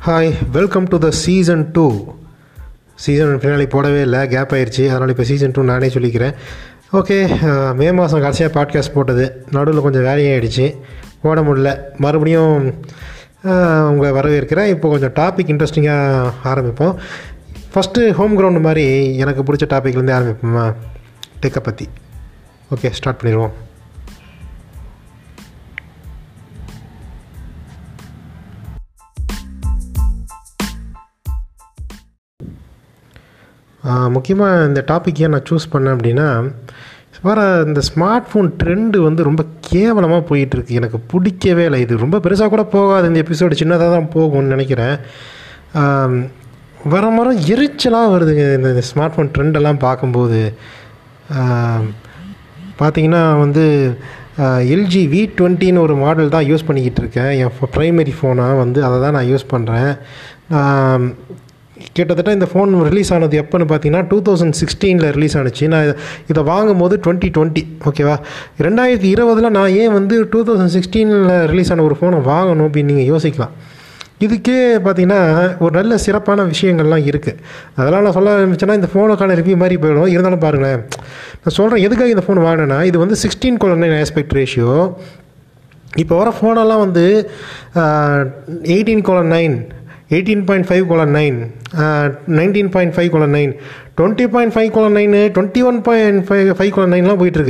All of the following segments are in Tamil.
hi welcome to the season two season finale போடவே இல்லை கேப் ஆயிடுச்சு அதனால் இப்போ சீசன் டூ நானே சொல்லிக்கிறேன் ஓகே மே மாதம் கடைசியாக பாட்காஸ்ட் போட்டது நடுவில் கொஞ்சம் வேலையாகிடுச்சு போட முடியல மறுபடியும் அஹ், உங்களை வரவேற்கிறேன் இப்போ கொஞ்சம் டாபிக் இன்ட்ரெஸ்டிங்காக ஆரம்பிப்போம் ஃபஸ்ட்டு ஹோம் கிரவுண்டு மாதிரி எனக்கு பிடிச்ச டாப்பிக்லேருந்தே ஆரம்பிப்போமா டெக்கை பற்றி ஓகே ஸ்டார்ட் பண்ணிடுவோம் முக்கியமாக இந்த டாபிக் ஏன் நான் சூஸ் பண்ணேன் அப்படின்னா வர இந்த ஸ்மார்ட் ஃபோன் ட்ரெண்டு வந்து ரொம்ப கேவலமாக போயிட்டுருக்கு எனக்கு பிடிக்கவே இல்லை இது ரொம்ப பெருசாக கூட போகாது இந்த எபிசோடு சின்னதாக தான் போகும்னு நினைக்கிறேன் ஆம், வர மரம் எரிச்சலாக வருதுங்க இந்த ஸ்மார்ட் ஃபோன் ட்ரெண்டெல்லாம் பார்க்கும்போது ஆம், பார்த்தீங்கன்னா வந்து எல்ஜி வி டுவெண்ட்டின்னு ஒரு மாடல் தான் யூஸ் பண்ணிக்கிட்டு இருக்கேன் என் ப்ரைமரி ஃபோனாக வந்து அதை தான் நான் யூஸ் பண்ணுறேன் கிட்டத்தட்ட இந்த ஃபோன் ரிலீஸ் ஆனது எப்போன்னு பார்த்தீங்கன்னா டூ தௌசண்ட் சிக்ஸ்டீனில் ரிலீஸ் ஆனுச்சு நான் இதை- இதை வாங்கும்போது டுவெண்ட்டி டுவெண்ட்டி ஓகேவா ரெண்டாயிரத்தி இருபதில் நான் ஏன் வந்து டூ தௌசண்ட் சிக்ஸ்டீனில் ரிலீஸ் ஆன ஒரு ஃபோனை வாங்கணும் அப்படின்னு நீங்கள் யோசிக்கலாம் இதுக்கே பார்த்தீங்கன்னா ஒரு நல்ல சிறப்பான விஷயங்கள்லாம் இருக்குது அதெல்லாம் நான் சொல்ல ஆரம்பிச்சேன்னா இந்த ஃபோனுக்கான ரிவ்யூ மாதிரி போயிடும் இருந்தாலும் பாருங்களேன் நான் சொல்கிறேன் எதுக்காக இந்த ஃபோன் வாங்கினேன்னா இது வந்து sixteen colon nine aspect ratio இப்போ வர ஃபோனெல்லாம் வந்து eighteen colon nine eighteen point five colon nine nineteen point five colon nine twenty point five colon nine twenty one point five five colon நைன்லாம் போயிட்டுருக்கு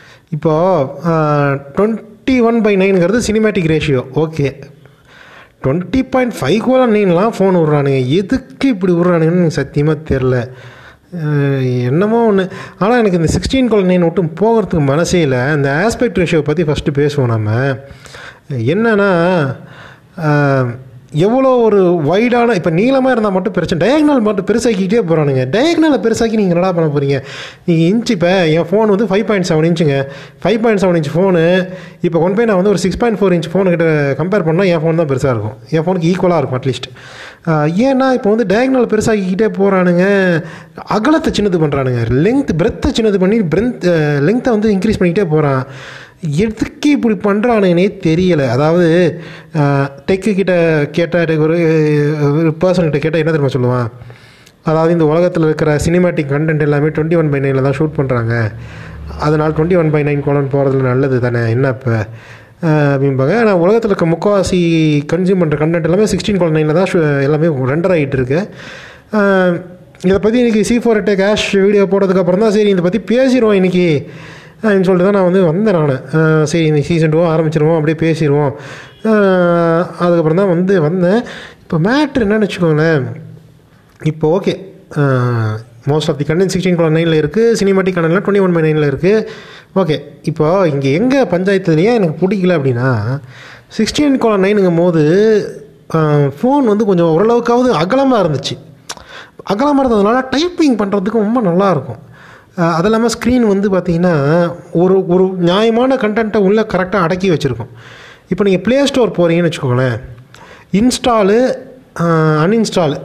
இப்போது டுவெண்ட்டி ஒன் பை நைனுங்கிறது cinematic ratio okay twenty point five colon நைன்லாம் ஃபோன் விட்றானுங்க எதுக்கு இப்படி விட்றானுங்கன்னு எனக்கு சத்தியமாக தெரில அஹ் என்னமோ ஒன்று ஆனால் எனக்கு இந்த சிக்ஸ்டீன் கோலன் நைன் விட்டு போகிறதுக்கு மனசே இல்லை இந்த ஆஸ்பெக்ட் ரேஷியோவை பற்றி ஃபஸ்ட்டு பேசுவோம் நம்ம என்னன்னா அஹ், எவ்வளோ ஒரு வைடான இப்போ நீளமாக இருந்தால் மட்டும் பிரச்சனை டயக்னல் மட்டும் பெருசாக்கிக்கிட்டே போகிறானுங்க டயக்னலை பெருசாக்கி நீங்கள் என்னடா பண்ண போகிறீங்க நீங்கள் இன்ச் இப்போ என் ஃபோன் வந்து ஃபைவ் பாயிண்ட் செவன் இன்ச்சுங்க five point seven inch phone இப்போ கொண்டு போய் நான் வந்து ஒரு six point four inch phone கிட்ட கம்பேர் பண்ணால் என் ஃபோன் தான் பெருசாக இருக்கும் என் ஃபோனுக்கு ஈக்குவலாக இருக்கும் அட்லீஸ்ட் ஏன்னா இப்போ வந்து டயக்னல் பெருசாக்கிக்கிட்டே போகிறானுங்க அகலத்தை சின்னது பண்ணுறானுங்க லென்த் பிரெத்தை சின்னது பண்ணி பிரென்த் லென்த்தை வந்து இன்க்ரீஸ் பண்ணிக்கிட்டே போகிறான் எதுக்கு இப்படி பண்ணுறானுங்கன்னே தெரியலை அதாவது டெக்கு கிட்ட கேட்டால் ஒரு ஒரு பர்சன் கிட்ட கேட்டால் என்ன தெரியுமா சொல்லுவான் அதாவது இந்த உலகத்தில் இருக்கிற சினிமேட்டிக் கண்டென்ட் எல்லாமே டுவெண்ட்டி ஒன் பை நைனில் தான் ஷூட் பண்ணுறாங்க அதனால் twenty one by nine colon போகிறதுல நல்லது தானே என்ன இப்போ அப்படிம்பாங்க ஆனால் உலகத்தில் இருக்க முக்கால்வாசி கன்சியூம் பண்ணுற கண்டென்ட் எல்லாமே சிக்ஸ்டீன் கோலன் நைனில் தான் ஷு- எல்லாமே ரெண்டர் ஆகிட்டு இருக்கு அஹ், இதை பற்றி இன்றைக்கி C four tech cash video போட்டதுக்கப்புறம் தான் சரி இதை பற்றி பேசிடுவோம் இன்றைக்கி அப்படின்னு சொல்லிட்டு தான் நான் வந்து வந்தேன் நான் சரி இந்த சீசன் டூ ஆரம்பிச்சிருவோம் அப்படியே பேசிடுவோம் அஹ், அதுக்கப்புறம் தான் வந்து வந்தேன் இப்போ மேட்ரு என்னன்னு வச்சுக்கோங்களேன் இப்போ okay most of the content sixteen colon நைனில் இருக்குது சினிமாட்டிக் கண்டென்ட்லாம் டுவெண்ட்டி ஒன் பை நைனில் இருக்குது ஓகே இப்போ இங்கே எங்கே பஞ்சாயத்துலேயே எனக்கு பிடிக்கல அப்படின்னா சிக்ஸ்டீன் கோலன் நைனுங்கும் போது ஃபோன் வந்து கொஞ்சம் ஓரளவுக்காவது அகலமாக இருந்துச்சு அகலமாக இருந்ததுனால டைப்பிங் பண்ணுறதுக்கு ரொம்ப நல்லாயிருக்கும் அது இல்லாமல் ஸ்க்ரீன் வந்து பார்த்தீங்கன்னா ஒரு ஒரு நியாயமான கண்டென்ட்டை உள்ளே கரெக்டாக அடக்கி வச்சுருக்கும் இப்போ நீங்கள் ப்ளே ஸ்டோர் போகிறீங்கன்னு வச்சுக்கோங்களேன் install uninstall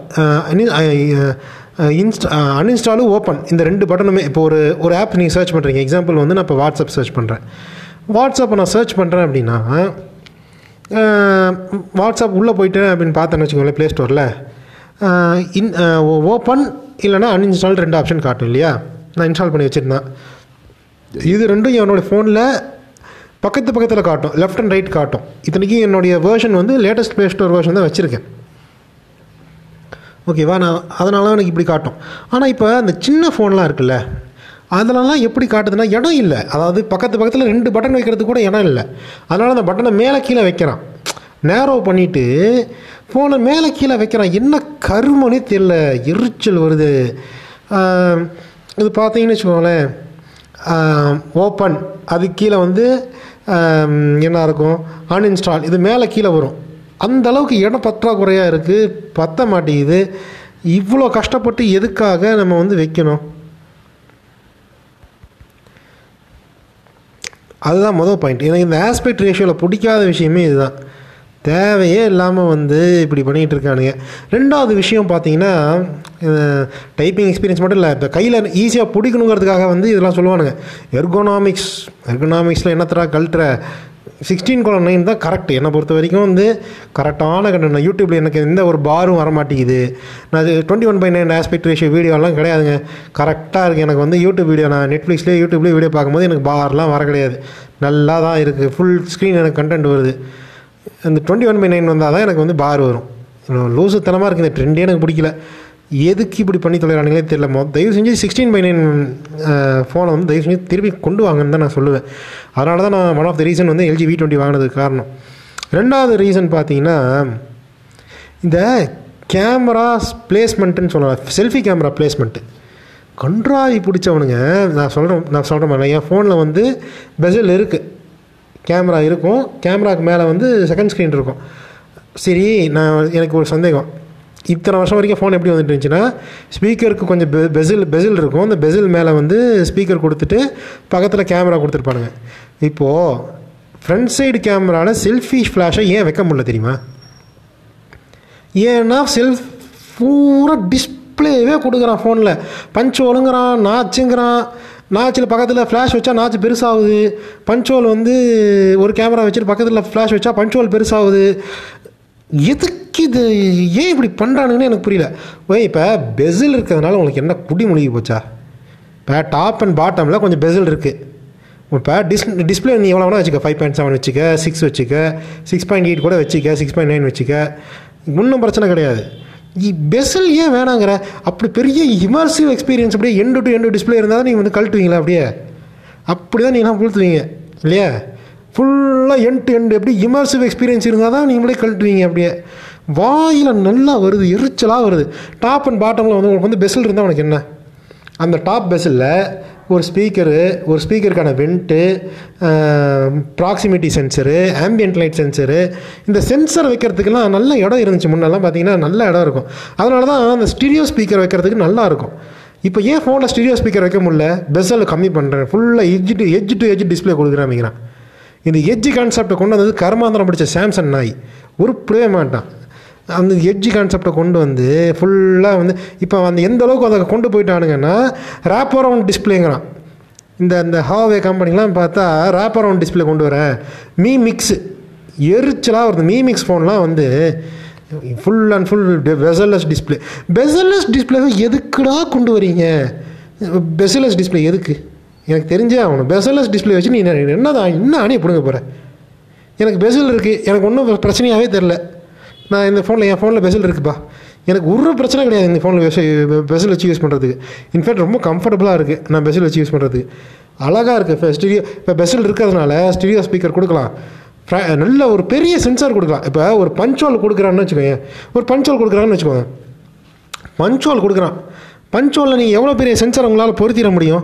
insta uninstall open இந்த ரெண்டு பட்டனுமே இப்போ ஒரு ஒரு ஆப் நீங்கள் சர்ச் பண்ணுறீங்க எக்ஸாம்பிள் வந்து நான் இப்போ வாட்ஸ்அப் சர்ச் பண்ணுறேன் வாட்ஸ்அப்பை நான் சர்ச் பண்ணுறேன் அப்படின்னா வாட்ஸ்அப் உள்ளே போயிட்டேன் அப்படின்னு பார்த்தேன்னு வச்சுக்கோங்களேன் ப்ளே ஸ்டோரில் இன் ஓப்பன் இல்லைனா அன்இன்ஸ்டால் ரெண்டு ஆப்ஷன் காட்டும் இல்லையா நான் இன்ஸ்டால் பண்ணி வச்சுருந்தேன் இது ரெண்டும் என்னோடய ஃபோனில் பக்கத்து பக்கத்தில் காட்டும் லெஃப்ட் அண்ட் ரைட் காட்டும் இத்தனைக்கு என்னுடைய வேர்ஷன் வந்து லேட்டஸ்ட் ப்ளே ஸ்டோர் வேர்ஷன் தான் வச்சுருக்கேன் ஓகேவா நான் அதனால எனக்கு இப்படி காட்டும் ஆனால் இப்போ அந்த சின்ன ஃபோன்லாம் இருக்குல்ல அதிலலாம் எப்படி காட்டுதுன்னா இடம் இல்லை அதாவது பக்கத்து பக்கத்தில் ரெண்டு பட்டன் வைக்கிறதுக்கு கூட இடம் இல்லை அதனால் அந்த பட்டனை மேலே கீழே வைக்கிறான் நேரோ பண்ணிவிட்டு ஃபோனை மேலே கீழே வைக்கிறான் என்ன கருமனே தெரியல எரிச்சல் வருது ஆஹ் இது பார்த்தீங்கன்னு வச்சுக்கோங்களேன் ஓப்பன் அது கீழே வந்து ஆம், என்ன இருக்கும் அன்இன்ஸ்டால் இது மேலே கீழே வரும் அந்த அளவுக்கு இடம் பற்றாக்குறையாக இருக்குது பத்த மாட்டேங்குது இவ்வளோ கஷ்டப்பட்டு எதுக்காக நம்ம வந்து வைக்கணும் அதுதான் மொதல் பாயிண்ட் எனக்கு இந்த ஆஸ்பெக்ட் ரேஷியோவில் பிடிக்காத விஷயமே இதுதான் தேவையே இல்லாமல் வந்து இப்படி பண்ணிகிட்டு இருக்கானுங்க ரெண்டாவது விஷயம் பார்த்தீங்கன்னா டைப்பிங் எக்ஸ்பீரியன்ஸ் மட்டும் இல்லை இந்த கையில் ஈஸியாக பிடிக்கணுங்கிறதுக்காக வந்து இதெல்லாம் சொல்லுவானுங்க எர்கோனாமிக்ஸ் எர்கோனாமிக்ஸில் என்னத்தரா கழட்டுற சிக்ஸ்டீன் கோலம் நைன் தான் கரெக்ட் என்னை பொறுத்த வரைக்கும் வந்து கரெக்டான கண்டென்ட் யூடியூப்பில் எனக்கு எந்த ஒரு பாரும் வர மாட்டேங்குது நான் அது twenty one by nine aspect ratio வீடியோலாம் கிடையாதுங்க கரெக்டாக இருக்குது எனக்கு வந்து யூடியூப் வீடியோ நான் நெட்ஃப்ளிக்ஸ்லேயே யூடியூப்லேயே வீடியோ பார்க்கும்போது எனக்கு பார்லாம் வர கிடையாது நல்லா தான் இருக்குது ஃபுல் ஸ்க்ரீன் எனக்கு கண்டென்ட் வருது இந்த டுவெண்ட்டி ஒன் பை நைன் வந்தால் தான் எனக்கு வந்து பார் வரும் லூசுத்தனமாக இருக்குது இந்த ட்ரெண்டே எனக்கு பிடிக்கல எதுக்கு இப்படி பண்ணி தொலைகிறானுங்களே தெரியல மொ தயவு செஞ்சு சிக்ஸ்டீன் பை நைன் ஃபோனை வந்து தயவு செஞ்சு திருப்பி கொண்டு வாங்கன்னு தான் நான் சொல்லுவேன் அதனால தான் நான் ஒன் ஆஃப் த ரீசன் வந்து எல்ஜி வி டுவெண்ட்டி வாங்கினதுக்கு காரணம் ரெண்டாவது ரீசன் பார்த்தீங்கன்னா இந்த கேமரா பிளேஸ்மெண்ட்டுன்னு சொல்லலாம் செல்ஃபி கேமரா பிளேஸ்மெண்ட்டு கன்றாவி பிடிச்சவனுங்க நான் சொல்கிறேன் நான் சொல்கிறேன் பாருங்க, என் ஃபோனில் வந்து பெசல் இருக்குது கேமரா இருக்கும் கேமராக்கு மேலே வந்து செகண்ட் ஸ்க்ரீன் இருக்கும் சரி நான் எனக்கு ஒரு சந்தேகம் இத்தனை வருஷம் வரைக்கும் ஃபோன் எப்படி வந்துட்டு இருந்துச்சுன்னா ஸ்பீக்கருக்கு கொஞ்சம் பெ பெசில் பெசில் இருக்கும் அந்த பெசில் மேலே வந்து ஸ்பீக்கர் கொடுத்துட்டு பக்கத்தில் கேமரா கொடுத்துருப்பானுங்க இப்போது ஃப்ரண்ட் சைடு கேமராவில் செல்ஃபி ஃப்ளாஷை ஏன் வைக்க முடியல தெரியுமா ஏன்னா செல்ஃப் பூரா டிஸ்பிளேவே கொடுக்குறான் ஃபோனில் பஞ்ச் ஒழுங்குறான் நாச்சுங்கிறான் நாச்சில் பக்கத்தில் ஃப்ளாஷ் வச்சா நாச்சு பெருசாகுது பஞ்சோல் வந்து ஒரு கேமரா வச்சுட்டு பக்கத்தில் ஃப்ளாஷ் வச்சா பஞ்சோல் பெருசாகுது எதுக்கு இது ஏன் இப்படி பண்ணுறானுங்கன்னு எனக்கு புரியல ஓய் இப்போ பெசில் இருக்கிறதுனால உங்களுக்கு என்ன குடி முழுகி போச்சா இப்போ டாப் அண்ட் பாட்டமில் கொஞ்சம் பெசில் இருக்குது இப்போ டிஸ் டிஸ்பிளே நீ எவ்வளோ வேணால் வச்சுக்க ஃபைவ் பாயிண்ட் செவன் வச்சுக்க சிக்ஸ் வச்சுக்க சிக்ஸ் பாயிண்ட் எயிட் கூட வச்சுக்க சிக்ஸ் பாயிண்ட் நைன் வச்சுக்க ஒன்றும் பிரச்சனை கிடையாது பெசல் ஏன் வேணாங்கிற அப்படி பெரிய இமர்சிவ் எக்ஸ்பீரியன்ஸ் அப்படியே எண்டு டு எண்டு டிஸ்பிளே இருந்தால் தான் நீங்கள் வந்து கழட்டுவீங்களா அப்படியே அப்படி தான் நீங்களாம் புழுத்துவீங்க இல்லையா ஃபுல்லாக எண்ட் டு எண்டு எப்படி இமர்சிவ் எக்ஸ்பீரியன்ஸ் இருந்தால் தான் நீங்களே கழட்டுவீங்க அப்படியே வாயில் நல்லா வருது எரிச்சலாக வருது டாப் அண்ட் பாட்டமில் வந்து உங்களுக்கு வந்து பெசல் இருந்தால் உனக்கு என்ன அந்த டாப் பெஸில் ஒரு ஸ்பீக்கரு ஒரு ஸ்பீக்கருக்கான vent proximity sensor ambient light sensor இந்த சென்சர் வைக்கிறதுக்கெல்லாம் நல்ல இடம் இருந்துச்சு முன்னெல்லாம் பார்த்தீங்கன்னா நல்ல இடம் இருக்கும் அதனால தான் அந்த ஸ்டீரியோ ஸ்பீக்கர் வைக்கிறதுக்கு நல்லா இருக்கும் இப்போ ஏன் ஃபோனில் ஸ்டீரியோ ஸ்பீக்கர் வைக்க முடியல பெஸல் கம்மி பண்ணுறேன் ஃபுல்லாக edge to edge to edge display கொடுக்குறாமிங்கிறான் இந்த எஜ்ஜு கான்செப்டை கொண்டு வந்தது கர்மாந்திரம் பிடிச்ச சாம்சங் நாய் உருப்படவே மாட்டான் அந்த எட்ஜி கான்செப்டை கொண்டு வந்து ஃபுல்லாக வந்து இப்போ அந்த எந்த அளவுக்கு அதை கொண்டு போயிட்டானுங்கன்னா ரேப் அரவுண்ட் டிஸ்பிளேங்கிறான் இந்த இந்த ஹாவே கம்பெனிலாம் பார்த்தா ரேப் அரவுண்ட் டிஸ்பிளே கொண்டு வரேன் மீ மிக்ஸு எரிச்சலாக வருது மீ மிக்ஸ் ஃபோன்லாம் வந்து full and full bezelless display bezelless display எதுக்குடா கொண்டு வரீங்க பெசலஸ் டிஸ்பிளே எதுக்கு எனக்கு தெரிஞ்சே ஆகணும் பெசலஸ் டிஸ்பிளே வச்சு நீ என்னதான் என்ன அணியை பிடுங்க போகிற எனக்கு பெசல் இருக்குது எனக்கு ஒன்றும் பிரச்சனையாகவே தெரில நான் இந்த ஃபோனில் என் ஃபோனில் பெசல் இருக்குப்பா எனக்கு ஒரு பிரச்சனை கிடையாது இந்த ஃபோனில் பெசல் வச்சு யூஸ் பண்ணுறதுக்கு இன்ஃபேக்ட் ரொம்ப கம்ஃபர்டபுளாக இருக்குது நான் பெசல் வச்சு யூஸ் பண்ணுறதுக்கு அழகாக இருக்குது இப்போ ஸ்டீரியோ இப்போ பெசல் இருக்கிறதுனால ஸ்டீரியோ ஸ்பீக்கர் கொடுக்கலாம் ஃப்ர- நல்ல ஒரு பெரிய சென்சார் கொடுக்கலாம் இப்போ ஒரு பஞ்சோல் கொடுக்குறான்னு வச்சுக்கோங்க ஒரு பஞ்சோல் கொடுக்குறான்னு வச்சுக்கோங்க பஞ்சோல் கொடுக்குறான் பஞ்சோலில் நீங்கள் எவ்வளோ பெரிய சென்சார் உங்களால் பொருத்திட முடியும்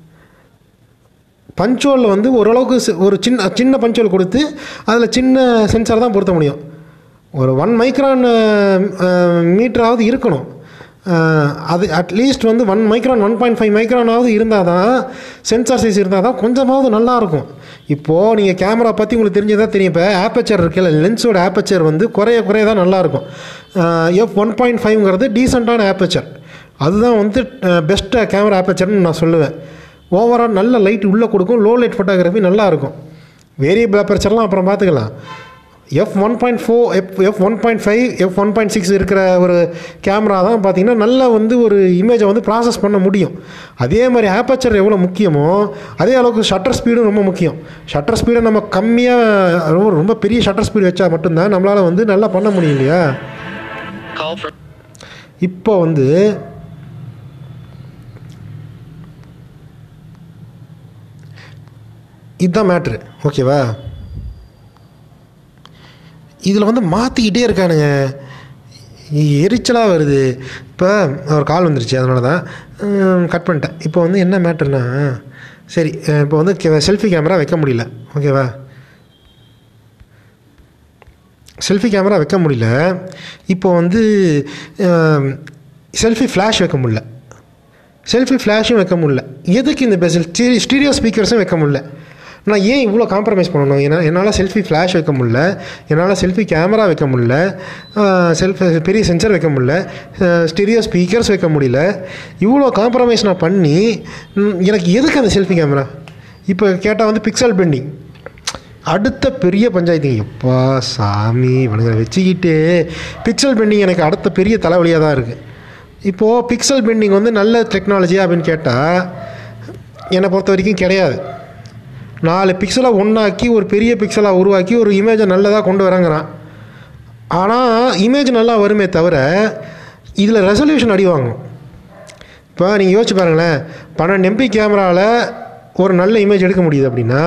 பஞ்சோலில் வந்து ஓரளவுக்கு சி- ஒரு சின்ன சின்ன பஞ்சோல் கொடுத்து அதில் சின்ன சென்சார் தான் பொருத்த முடியும் ஒரு ஒன் மைக்ரான் மீட்டராவது இருக்கணும் அஹ், அது அட்லீஸ்ட் வந்து one micron one point five மைக்ரானாவது இருந்தால் தான் சென்சார் சைஸ் இருந்தால் தான் கொஞ்சமாவது நல்லாயிருக்கும் இப்போது நீங்கள் கேமரா பற்றி உங்களுக்கு தெரிஞ்சதா தெரியும் இப்போ ஆப்பச்சர் இருக்குல்ல லென்ஸோட ஆப்பச்சர் வந்து குறைய குறைய தான் நல்லாயிருக்கும் எஃப் ஒன் பாயிண்ட் ஃபைவ்ங்கிறது டீசெண்டான ஆப்பச்சர் அதுதான் வந்து பெஸ்ட்டு கேமரா ஆப்பச்சர்னு நான் சொல்லுவேன் ஓவரால் நல்ல லைட் உள்ளே கொடுக்கும் லோ லைட் ஃபோட்டோகிராஃபி நல்லா இருக்கும் வேரியபிள் அப்பர்ச்சர்லாம் அப்புறம் பார்த்துக்கலாம் F one point four F F one point five F one point six இருக்கிற ஒரு கேமரா தான் பார்த்தீங்கன்னா நல்லா வந்து ஒரு இமேஜை வந்து ப்ராசஸ் பண்ண முடியும் அதே மாதிரி ஆப்பர்ச்சர் எவ்வளோ முக்கியமோ அதே அளவுக்கு ஷட்டர் ஸ்பீடும் ரொம்ப முக்கியம் ஷட்டர் ஸ்பீடை நம்ம கம்மியாக ரொம்ப ரொம்ப பெரிய ஷட்டர் ஸ்பீடு வச்சா மட்டும்தான் நம்மளால் வந்து நல்லா பண்ண முடியும் இல்லையா Call from இப்போ வந்து இதுதான் மேட்ரு ஓகேவா இதில் வந்து மாற்றிக்கிட்டே இருக்கானுங்க எரிச்சலாக வருது இப்போ ஒரு கால் வந்துருச்சு அதனால தான் கட் பண்ணிட்டேன் இப்போ வந்து என்ன மேட்ருனா சரி அஹ் இப்போ வந்து செல்ஃபி கேமரா வைக்க முடியல ஓகேவா செல்ஃபி கேமரா வைக்க முடியல இப்போ வந்து செல்ஃபி ஃப்ளாஷ் வைக்க முடியல செல்ஃபி ஃப்ளாஷும் வைக்க முடியல எதுக்கு இந்த பெசல் ஸ்டீரியோ ஸ்பீக்கர்ஸும் வைக்க முடியல நான் ஏன் இவ்வளோ காம்ப்ரமைஸ் பண்ணணும் ஏன்னா என்னால் செல்ஃபி ஃப்ளாஷ் வைக்க முடியல என்னால் செல்ஃபி கேமரா வைக்க முடியல செல்ஃபி பெரிய சென்சர் வைக்க முடியல ஸ்டீரியோ ஸ்பீக்கர்ஸ் வைக்க முடியல இவ்வளோ காம்ப்ரமைஸ் நான் பண்ணி ம், எனக்கு எதுக்கு அந்த செல்ஃபி கேமரா இப்போ கேட்டால் வந்து பிக்சல் பெண்டிங் அடுத்த பெரிய பஞ்சாயத்து எப்பா சாமி இவனுங்களை வச்சுக்கிட்டு பிக்சல் பெண்டிங் எனக்கு அடுத்த பெரிய தலைவலியாக தான் இருக்குது இப்போது பிக்சல் பெண்டிங் வந்து நல்ல டெக்னாலஜியா அப்படின்னு கேட்டால் என்னை பொறுத்த வரைக்கும் கிடையாது நாலு பிக்சலை ஒன்றாக்கி ஒரு பெரிய பிக்சலாக உருவாக்கி ஒரு இமேஜை நல்லதாக கொண்டு வரங்கிறான் ஆனால் இமேஜ் நல்லா வருமே தவிர இதில் ரெசல்யூஷன் அடி வாங்கும் இப்போ நீங்கள் யோசிச்சு பாருங்களேன் பன்னெண்டு எம்பி கேமராவில் ஒரு நல்ல இமேஜ் எடுக்க முடியுது அப்படின்னா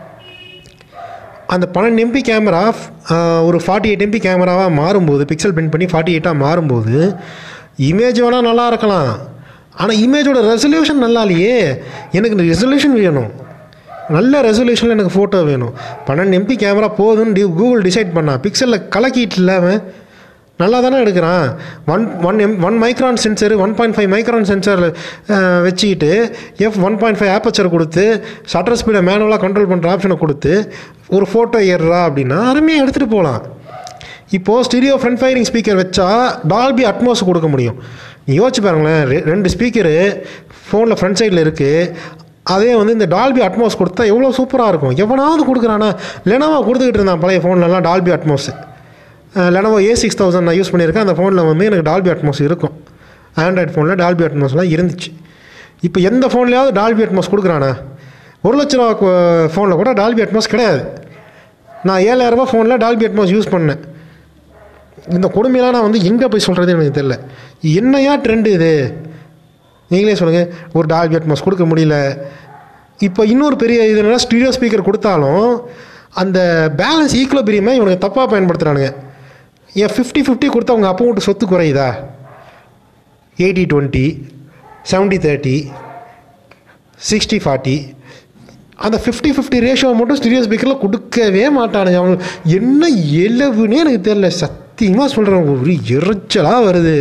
அந்த பன்னெண்டு எம்பி கேமரா ஒரு ஃபார்ட்டி எயிட் எம்பி கேமராவாக மாறும்போது பிக்சல் பிரிண்ட் பண்ணி ஃபார்ட்டி எயிட்டாக மாறும்போது இமேஜ் வேணால் நல்லா இருக்கலாம் ஆனால் இமேஜோட ரெசல்யூஷன் நல்லா இல்லையே எனக்கு ரெசல்யூஷன் வேணும் நல்ல ரெசல்யூஷனில் எனக்கு ஃபோட்டோ வேணும் பன்னெண்டு எம்பி கேமரா போதுன்னு டி கூகுள் டிசைட் பண்ணா பிக்சலில் கலக்கிட்டு இல்லாமல் நல்லா தானே எடுக்கிறான் one one M one micron sensor one point five micron sensor வச்சுக்கிட்டு F one point five aperture கொடுத்து ஷட்டர் ஸ்பீடை மேனுவலாக கண்ட்ரோல் பண்ணுற ஆப்ஷனை கொடுத்து ஒரு ஃபோட்டோ ஏறுறா அப்படின்னா அருமையாக எடுத்துகிட்டு போகலாம் இப்போது ஸ்டீரியோ ஃப்ரண்ட் ஃபயரிங் ஸ்பீக்கர் வச்சா டால்பி அட்மாஸ் கொடுக்க முடியும் நீ யோசிச்சு பாருங்களேன் ரெ- ரெண்டு ஸ்பீக்கரு ஃபோனில் ஃப்ரண்ட் சைடில் இருக்குது அதே வந்து இந்த டால்பி அட்மாஸ் கொடுத்தா எவ்வளோ சூப்பராக இருக்கும் எவனாவது கொடுக்குறானா லெனோவா கொடுத்துக்கிட்டு இருந்தான் பழைய ஃபோன்லலாம் Dolby Atmos Lenovo A six thousand நான் யூஸ் பண்ணியிருக்கேன் அந்த ஃபோனில் வந்து எனக்கு டால்பி அட்மாஸ் இருக்கும் ஆண்ட்ராய்ட் ஃபோனில் டால்பி அட்மாஸ்லாம் இருந்துச்சு இப்போ எந்த ஃபோன்லேயாவது டால்பி அட்மாஸ் கொடுக்குறானா ஒரு லட்ச ரூபா ஃபோனில் கூட டால்பி அட்மாஸ் கிடையாது நான் ஏழாயிரரூபா ஃபோனில் டால்பி அட்மாஸ் யூஸ் பண்ணேன் இந்த கொடுமையெல்லாம் நான் வந்து எங்கே போய் சொல்கிறது எனக்கு தெரியல என்னையா ட்ரெண்டு இது நீங்களே சொல்லுங்கள் ஒரு டால்பி அட்மாஸ் கொடுக்க முடியல இப்போ இன்னொரு பெரிய இது என்னன்னா ஸ்டீரியோ ஸ்பீக்கர் கொடுத்தாலும் அந்த பேலன்ஸ் ஈக்குவலபிரியமாக இவனுக்கு தப்பாக பயன்படுத்துகிறானுங்க ஏன் ஃபிஃப்டி ஃபிஃப்டி கொடுத்தா அவங்க அப்போ மட்டும் சொத்து குறையுதா eighty twenty seventy thirty sixty forty அந்த ஃபிஃப்டி ஃபிஃப்டி ரேஷியோ மட்டும் ஸ்டீரியோ ஸ்பீக்கரில் கொடுக்கவே மாட்டானுங்க அவனுக்கு என்ன எலவுன்னே எனக்கு தெரியல சத்தியமாக சொல்கிறேன் ஒரு எரிச்சலாக வருது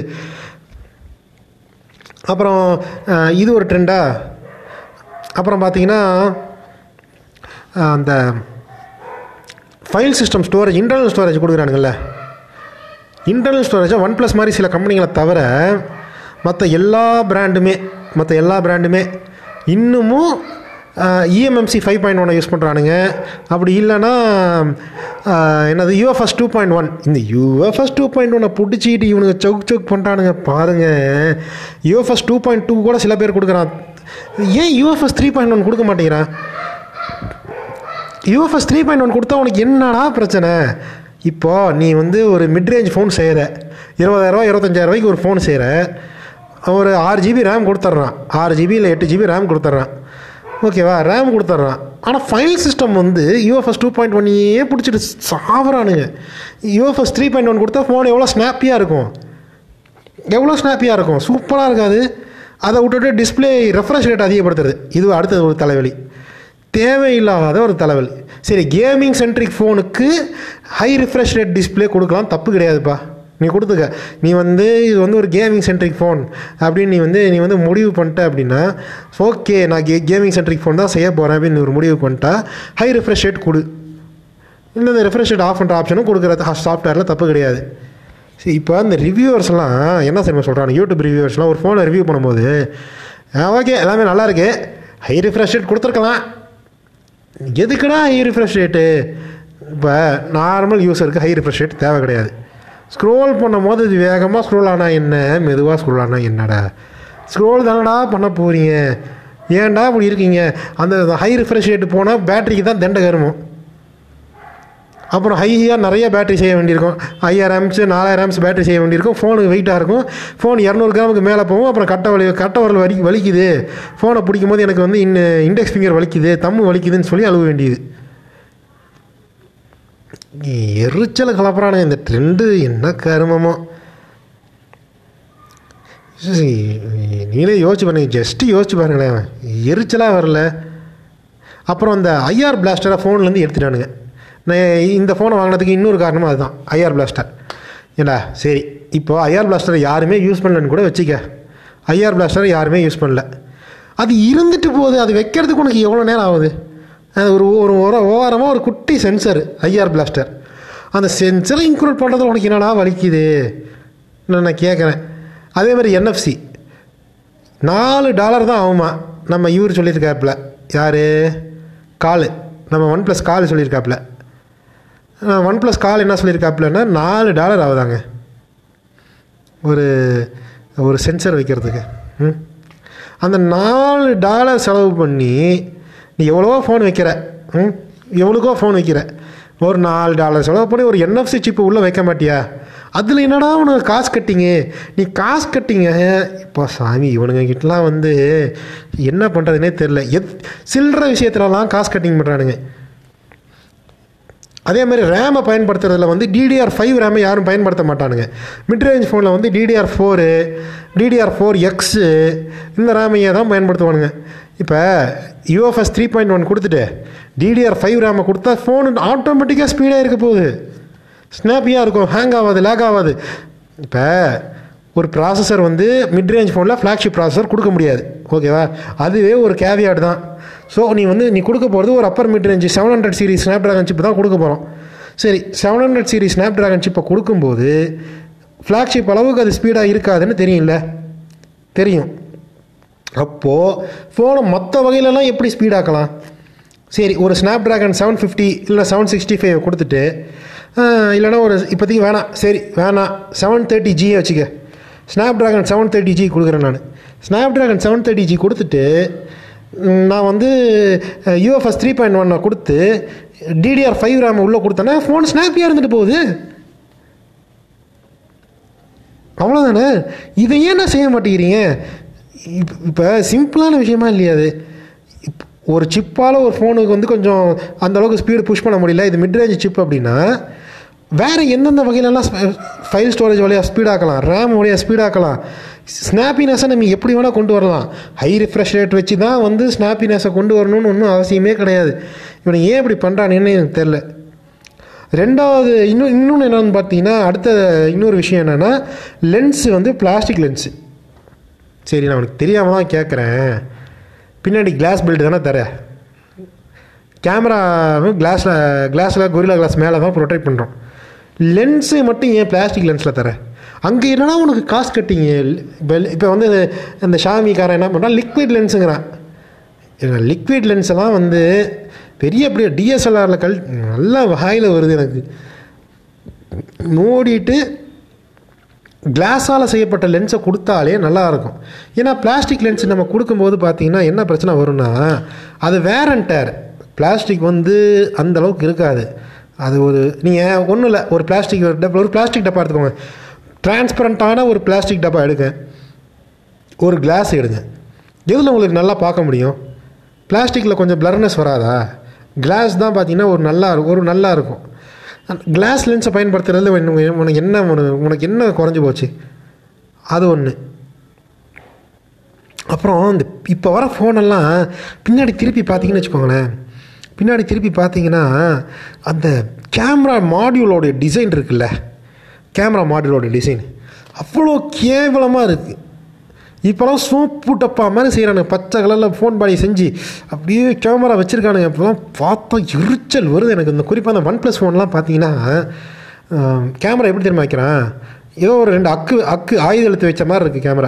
அப்புறம் அஹ், இது ஒரு ட்ரெண்டா அப்புறம் பார்த்தீங்கன்னா அஹ், அந்த file system storage internal storage கொடுக்குறானுங்கல்ல இன்டர்னல் ஸ்டோரேஜை ஒன் ப்ளஸ் மாதிரி சில கம்பெனிகளை தவிர மற்ற எல்லா பிராண்டுமே மற்ற எல்லா பிராண்டுமே இன்னமும் இஎம்எம்சி ஃபைவ் பாயிண்ட் ஒன்னை யூஸ் பண்ணுறானுங்க அப்படி இல்லைன்னா ஆஹ், என்னது யூஎஃப்எஸ் டூ பாயிண்ட் ஒன் இந்த யூஎஃப்எஸ் டூ பாயிண்ட் ஒன்னை பிடிச்சிக்கிட்டு இவனுங்க சவுக் சவுக் பண்ணுறானுங்க பாருங்கள் யூஎஃப்எஸ் டூ பாயிண்ட் டூ கூட சில பேர் கொடுக்குறான் ஏன் யூஎஃப்எஸ் த்ரீ பாயிண்ட் ஒன் கொடுக்க மாட்டேங்கிறான் யூஎஃப்எஸ் த்ரீ பாயிண்ட் ஒன் கொடுத்தா உனக்கு என்னடா பிரச்சனை இப்போ நீ வந்து ஒரு மிட்ரேஞ்ச் ஃபோன் செய்கிற இருபதாயிரரூவா இருபத்தஞ்சாயிரரூவாய்க்கு ஒரு ஃபோன் செய்கிற ஒரு ஆறு ஜிபி ரேம் கொடுத்துட்றான் ஆறு ஜிபி இல்லை எட்டு ஜிபி ரேம் கொடுத்துட்றான் ஓகேவா ரேம் கொடுத்துட்றான் ஆனால் ஃபைல் சிஸ்டம் வந்து யூஎஃப்எஸ் டூ பாயிண்ட் ஒன்னையே பிடிச்சிட்டு சாவறானுங்க யூஎஃப்எஸ் த்ரீ பாயிண்ட் ஒன் கொடுத்தா ஃபோன் எவ்வளோ ஸ்னாப்பியாக இருக்கும் எவ்வளோ ஸ்னாப்பியாக இருக்கும் சூப்பராக இருக்காது அதை விட்டுட்டு டிஸ்ப்ளே ரெஃப்ரெஷ் ரேட் அதிகப்படுத்துறது இது அடுத்தது ஒரு தலைவலி தேவையில்லாத ஒரு தலைவலி சரி கேமிங் சென்ட்ரிக் ஃபோனுக்கு ஹை ரிஃப்ரெஷ் ரேட் டிஸ்ப்ளே கொடுக்கலாம் தப்பு கிடையாதுப்பா நீ கொடுத்துக்க நீ வந்து இது வந்து ஒரு கேமிங் சென்ட்ரிக் ஃபோன் அப்படின்னு நீ வந்து நீ வந்து முடிவு பண்ணிட்ட அப்படின்னா ஓகே நான் கே கேமிங் சென்ட்ரிக் ஃபோன் தான் செய்ய போகிறேன் அப்படின்னு நீ ஒரு முடிவு பண்ணிட்டா ஹை ரிஃப்ரெஷ் ரேட் கொடு இல்லை இந்த ரெஃப்ரெஷ் ரேட் ஆஃப் பண்ணுற ஆப்ஷனும் கொடுக்குறது சாஃப்ட்வேரில் தப்பு கிடையாது சரி இப்போ இந்த ரிவ்யூவர்ஸ்லாம் என்ன தெரியுமா சொல்கிறாங்க யூடியூப் ரிவ்யூவர்ஸ்லாம் ஒரு ஃபோனை ரிவ்யூ பண்ணும்போது ஓகே எல்லாமே நல்லா இருக்கு ஹை ரிஃப்ரெஷ் ரேட் கொடுத்துருக்கலாம் எதுக்குடா ஹை ரிஃப்ரெஷ் ரேட்டு இப்போ நார்மல் யூஸருக்கு ஹை ரிஃப்ரெஷ் ரேட் தேவை கிடையாது ஸ்க்ரோல் பண்ணும்போது இது வேகமாக ஸ்க்ரோல் ஆனால் என்ன மெதுவாக ஸ்க்ரோல் ஆனால் என்னடா ஸ்க்ரோல் தானடா பண்ண போகிறீங்க ஏன்டா இப்படி இருக்கீங்க அந்த ஹை ரிஃப்ரெஷ் ரேட்டு போனால் பேட்டரிக்கு தான் தண்டை கருமம் அப்புறம் ஹையாக நிறைய பேட்டரி செய்ய வேண்டியிருக்கும் ஐயாயிரம் ஆம்ஸ் நாலாயிரம் ஆம்ஸ் பேட்டரி செய்ய வேண்டியிருக்கும் ஃபோனுக்கு வெயிட்டாக இருக்கும் ஃபோன் இரநூறு கிராமுக்கு மேலே போகும் அப்புறம் கட்டை வலி கட்டை வரல் வலி வலிக்குது ஃபோனை பிடிக்கும் போது எனக்கு வந்து இன்ன இண்டெக்ஸ் ஃபிங்கர் வலிக்குது தம்மு வலிக்குதுன்னு சொல்லி அழுவ வேண்டியது எரிச்சலை கலப்புறானுங்க இந்த ட்ரெண்டு என்ன கருமமோ சரி, நீங்களே யோசிச்சு பாருங்க ஜஸ்ட்டு யோசிச்சு பாருங்களேன் எரிச்சலாக வரல அப்புறம் அந்த ஐஆர் பிளாஸ்டரை ஃபோன்லேருந்து எடுத்துட்டானுங்க நான் இந்த ஃபோனை வாங்கினதுக்கு இன்னொரு காரணமும் அதுதான் ஐஆர் பிளாஸ்டர் ஏண்டா சரி இப்போ ஐஆர் பிளாஸ்டரை யாருமே யூஸ் பண்ணலன்னு கூட வச்சுக்க ஐஆர் பிளாஸ்டரை யாருமே யூஸ் பண்ணல அது இருந்துட்டு போகுது அது வைக்கிறதுக்கு உனக்கு எவ்வளோ நேரம் ஆகுது அது ஒரு ஒரு ஒரு ஓரமாக ஒரு குட்டி சென்சர் ஐஆர் பிளாஸ்டர் அந்த சென்சரை இன்க்ளூட் பண்ணுறது உனக்கு என்னடா வலிக்குது நான் நான் கேட்குறேன் அதே மாதிரி என்எஃப்சி நாலு டாலர் தான் ஆகுமா நம்ம இவர் சொல்லியிருக்காப்புல யார் காலு நம்ம ஒன் ப்ளஸ் கால் சொல்லியிருக்காப்புல ஒன் ப்ளஸ் கால் என்ன சொல்லியிருக்காப்புலன்னா நாலு டாலர் ஆகுதாங்க ஒரு ஒரு சென்சர் வைக்கிறதுக்கு ம் அந்த நாலு டாலர் செலவு பண்ணி நீ எவ்வளவோ ஃபோன் வைக்கிற ம் எவ்வளோக்கோ ஃபோன் வைக்கிற ஒரு நாலு டாலர் செலவு பண்ணி ஒரு என்எஃப்சி சிப்பு உள்ளே வைக்க மாட்டியா அதில் என்னடா உனக்கு காசு கட்டிங்க நீ காசு கட்டிங்க இப்போ சாமி இவனுங்க கிட்டலாம் வந்து என்ன பண்ணுறதுனே தெரில எத் சில்லற விஷயத்துலலாம் காசு கட்டிங் பண்ணுறானுங்க அதே மாதிரி ரேமை பயன்படுத்துறதுல வந்து டிடிஆர் ஃபைவ் ரேமை யாரும் பயன்படுத்த மாட்டானுங்க மிட்ரேஞ்ச் ஃபோனில் வந்து DDR four DDR four X இந்த ரேமையை தான் பயன்படுத்துவானுங்க இப்போ யூஎஃப்எஸ் த்ரீ பாயிண்ட் ஒன் கொடுத்துட்டு டிடிஆர் ஃபைவ் ரேமை கொடுத்தா ஃபோனு ஆட்டோமேட்டிக்காக ஸ்பீடாக இருக்க போகுது ஸ்னாப்பியாக இருக்கும் ஹேங் ஆகாது லேக் ஆகாது இப்போ ஒரு ப்ராசஸர் வந்து மிட் ரேஞ்ச் ஃபோனில் ஃப்ளாக்ஷிப் ப்ராசஸர் கொடுக்க முடியாது ஓகேவா அதுவே ஒரு கேவியாட் தான் ஸோ நீ வந்து நீ கொடுக்க போகிறது ஒரு upper mid range seven hundred series Snapdragon chip தான் கொடுக்க போகிறோம் சரி seven hundred series Snapdragon சிப்பை கொடுக்கும்போது ஃப்ளாக்ஷிப் அளவுக்கு அது ஸ்பீடாக இருக்காதுன்னு தெரியும்ல தெரியும் அப்போது ஃபோனை மற்ற வகையிலலாம் எப்படி ஸ்பீடாக்கலாம் சரி ஒரு ஸ்னாப் ட்ராகன் செவன் ஃபிஃப்டி இல்லை செவன் சிக்ஸ்டி ஃபைவ் கொடுத்துட்டு ஆஹ், இல்லைன்னா ஒரு இப்போதைக்கு வேணாம் சரி வேணாம் செவன் தேர்ட்டி ஜியை வச்சுக்க Snapdragon seven thirty G கொடுக்குறேன் நான் Snapdragon seven thirty G கொடுத்துட்டு ம், நான் வந்து யூஎஃப்எஸ் த்ரீ பாயிண்ட் ஒன்னை கொடுத்து டிடிஆர் ஃபைவ் ரேம் உள்ளே கொடுத்தேன்னா ஃபோன் ஸ்னாப்பியாக இருந்துட்டு போகுது அவ்வளோதானே இதை ஏன் நான் செய்ய மாட்டேங்கிறீங்க இப்போ இப்போ சிம்பிளான விஷயமா இல்லையா அது இப் ஒரு சிப்பால் ஒரு ஃபோனுக்கு வந்து கொஞ்சம் அந்த அளவுக்கு ஸ்பீடு புஷ் பண்ண முடியல இது மிட் ரேஞ்ச் சிப் அப்படின்னா வேறு எந்தெந்த வகையிலலாம் ஃபைல் ஸ்டோரேஜ் வழியாக ஸ்பீடாக்கலாம் ரேம் வழியாக ஸ்பீடாக்கலாம் ஸ்னாப்பினஸை நம்ம எப்படி வேணால் கொண்டு வரலாம் ஹை ரிஃப்ரெஷ் ரேட் வச்சு தான் வந்து ஸ்னாப்பினஸை கொண்டு வரணும்னு ஒன்றும் அவசியமே கிடையாது இவனை ஏன் இப்படி பண்ணுறானுன்னு எனக்கு தெரில ரெண்டாவது இன்னும் இன்னொன்று என்னென்னு பார்த்தீங்கன்னா அடுத்த இன்னொரு விஷயம் என்னென்னா லென்ஸு வந்து பிளாஸ்டிக் லென்ஸு சரி நான் உனக்கு தெரியாமல் தான் கேட்குறேன் பின்னாடி கிளாஸ் பில்டு தானே தர கேமராவும் கிளாஸில் கிளாஸில் கொரில்லா கிளாஸ் மேலே தான் ப்ரொடெக்ட் பண்ணுறோம் லென்ஸு மட்டும் ஏன் பிளாஸ்டிக் லென்ஸில் தர அங்கே என்னன்னா உனக்கு காசு கட்டிங்க இப்போ இப்போ வந்து இந்த ஷாமிக்காரன் என்ன பண்ணுறான் லிக்விட் லென்ஸுங்கிறான் லிக்விட் லென்ஸ் எல்லாம் வந்து பெரிய பெரிய டிஎஸ்எல்ஆரில் கல் நல்லா வாயில் வருது எனக்கு மூடிட்டு கிளாஸால் செய்யப்பட்ட லென்ஸை கொடுத்தாலே நல்லா இருக்கும் ஏன்னா பிளாஸ்டிக் லென்ஸ் நம்ம கொடுக்கும்போது பார்த்தீங்கன்னா என்ன பிரச்சனை வரும்னா அது வேரண்டர் பிளாஸ்டிக் வந்து அந்த அளவுக்கு இருக்காது அது ஒரு நீங்கள் ஒன்றும் இல்லை ஒரு பிளாஸ்டிக் ஒரு டப்பா ஒரு பிளாஸ்டிக் டப்பா எடுத்துக்கோங்க டிரான்ஸ்பரண்ட்டான ஒரு பிளாஸ்டிக் டப்பா எடுங்க ஒரு கிளாஸ் எடுங்க எதில் உங்களுக்கு நல்லா பார்க்க முடியும் பிளாஸ்டிக்கில் கொஞ்சம் பிளர்னஸ் வராதா கிளாஸ் தான் பார்த்தீங்கன்னா ஒரு நல்லா இருக்கும் ஒரு நல்லா இருக்கும் கிளாஸ் லென்ஸை பயன்படுத்துறதுல உனக்கு உனக்கு என்ன உனக்கு உனக்கு என்ன குறைஞ்சி போச்சு அது ஒன்று அப்புறம் இந்த இப்போ வர ஃபோனெல்லாம் பின்னாடி திருப்பி பார்த்தீங்கன்னு வச்சுக்கோங்களேன் பின்னாடி திருப்பி பார்த்தீங்கன்னா அந்த கேமரா மாடியூலோடைய டிசைன் இருக்குல்ல கேமரா மாடியூலோட டிசைன் அவ்வளோ கேவலமாக இருக்குது இப்போலாம் சோப்பு டப்பா மாதிரி செய்கிறானுங்க பச்சை கலரில் ஃபோன் பாடி செஞ்சு அப்படியே கேமரா வச்சுருக்கானுங்க இப்போலாம் பார்த்தா எரிச்சல் வருது எனக்கு இந்த குறிப்பாக அந்த ஒன் ப்ளஸ் ஃபோன்லாம் பார்த்தீங்கன்னா கேமரா எப்படி தெரியுமா வைக்கிறான் ஏதோ ஒரு ரெண்டு அக்கு அக்கு ஆயுத எழுத்து வச்ச மாதிரி இருக்குது கேமரா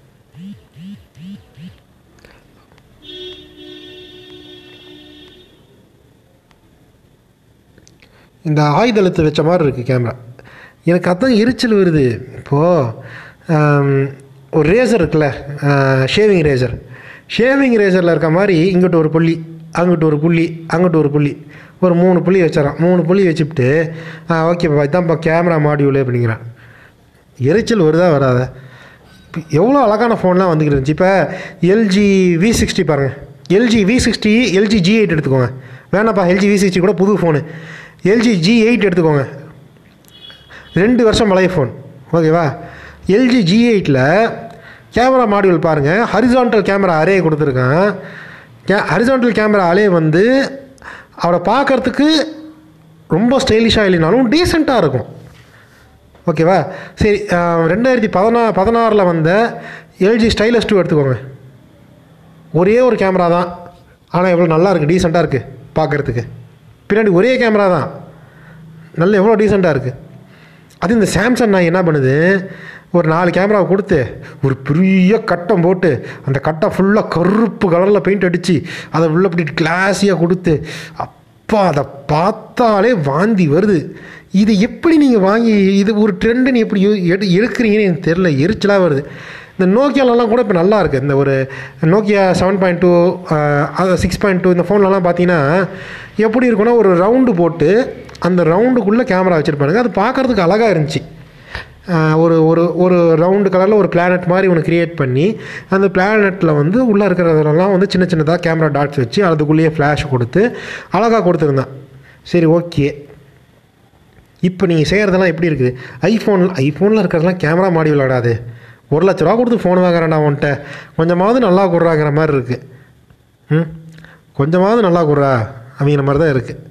இந்த ஆயுத எழுத்து வச்ச மாதிரி இருக்குது கேமரா எனக்கு அதான் எரிச்சல் வருது இப்போது ஒரு ரேசர் இருக்குல்ல ஷேவிங் ரேசர் ஷேவிங் ரேசரில் இருக்க மாதிரி இங்கிட்டு ஒரு புள்ளி அங்கிட்டு ஒரு புள்ளி அங்கிட்டு ஒரு புள்ளி ஒரு மூணு புள்ளி வச்சிடறான் மூணு புள்ளி வச்சுட்டு ஓகேப்பா இதான்ப்பா கேமரா மாடியூல் அப்படிங்கிறான் எரிச்சல் வருதா வராதா இப்போ எவ்வளோ அழகான ஃபோன்லாம் வந்துக்கிட்டு இருந்துச்சு இப்போ எல்ஜி வி சிக்ஸ்டி பாருங்கள் LG V sixty LG G eight எடுத்துக்கோங்க வேணாப்பா எல்ஜி வி சிக்ஸ்டி கூட புது ஃபோனு எல்ஜி ஜி எயிட் எடுத்துக்கோங்க ரெண்டு வருஷம் பழைய ஃபோன் ஓகேவா எல்ஜி ஜி எயிட்டில் கேமரா மாடியூல் பாருங்கள் ஹரிசான்டல் கேமரா அரே கொடுத்துருக்கான் கே ஹரிசான்டல் கேமரா அரே வந்து அவரை பார்க்கறதுக்கு ரொம்ப ஸ்டைலிஷாக இல்லைனாலும் டீசெண்டாக இருக்கும் ஓகேவா சரி அஹ், ரெண்டாயிரத்தி பதினா பதினாறில் வந்த எல்ஜி ஸ்டைலஸ் டூ எடுத்துக்கோங்க ஒரே ஒரு கேமரா தான் ஆனால் எவ்வளோ நல்லா இருக்குது டீசெண்டாக இருக்குது பார்க்குறதுக்கு பின்னாடி ஒரே கேமரா தான் நல்ல எவ்வளோ டீசெண்டாக இருக்குது அது இந்த சாம்சங் நான் என்ன பண்ணுது ஒரு நாலு கேமராவை கொடுத்து ஒரு பெரிய கட்டம் போட்டு அந்த கட்டம் ஃபுல்லாக கருப்பு கலரில் பெயிண்ட் அடித்து அதை உள்ள அப்படி கிளாஸியாக கொடுத்து அப்பா அதை பார்த்தாலே வாந்தி வருது இது எப்படி நீங்கள் வாங்கி இது ஒரு ட்ரெண்டுன்னு எப்படி யோ- எடு எடுக்கிறீங்கன்னு எனக்கு தெரில எரிச்சலாக வருது இந்த நோக்கியாலலாம் கூட இப்போ நல்லா இருக்குது இந்த ஒரு Nokia seven point two six point two இந்த ஃபோன்லலாம் பார்த்தீங்கன்னா எப்படி இருக்குன்னா ஒரு ரவுண்டு போட்டு அந்த ரவுண்டுக்குள்ளே கேமரா வச்சுருப்பானுங்க அது பார்க்குறதுக்கு அழகாக இருந்துச்சு ஆஹ் ஒரு ஒரு ஒரு ரவுண்டு கலரில் ஒரு பிளானட் மாதிரி ஒன்று கிரியேட் பண்ணி அந்த பிளானட்டில் வந்து உள்ளே இருக்கிறதுலலாம் வந்து சின்ன சின்னதாக கேமரா டாட்ஸ் வச்சு அதுக்குள்ளேயே ஃப்ளாஷ் கொடுத்து அழகாக கொடுத்துருந்தான் சரி ஓகே இப்போ நீங்கள் செய்கிறதெல்லாம் எப்படி இருக்குது ஐஃபோன் ஐஃபோனில் இருக்கிறதெல்லாம் கேமரா மாடி விளையாடாது ஒரு லட்ச ரூபா கொடுத்து ஃபோன் வாங்குறேன்டா உன்ட்ட கொஞ்சமாவது நல்லா கொடுறாங்கிற மாதிரி இருக்குது ம் கொஞ்சமாவது நல்லா கொடுறா அப்படிங்கிற மாதிரி தான் இருக்குது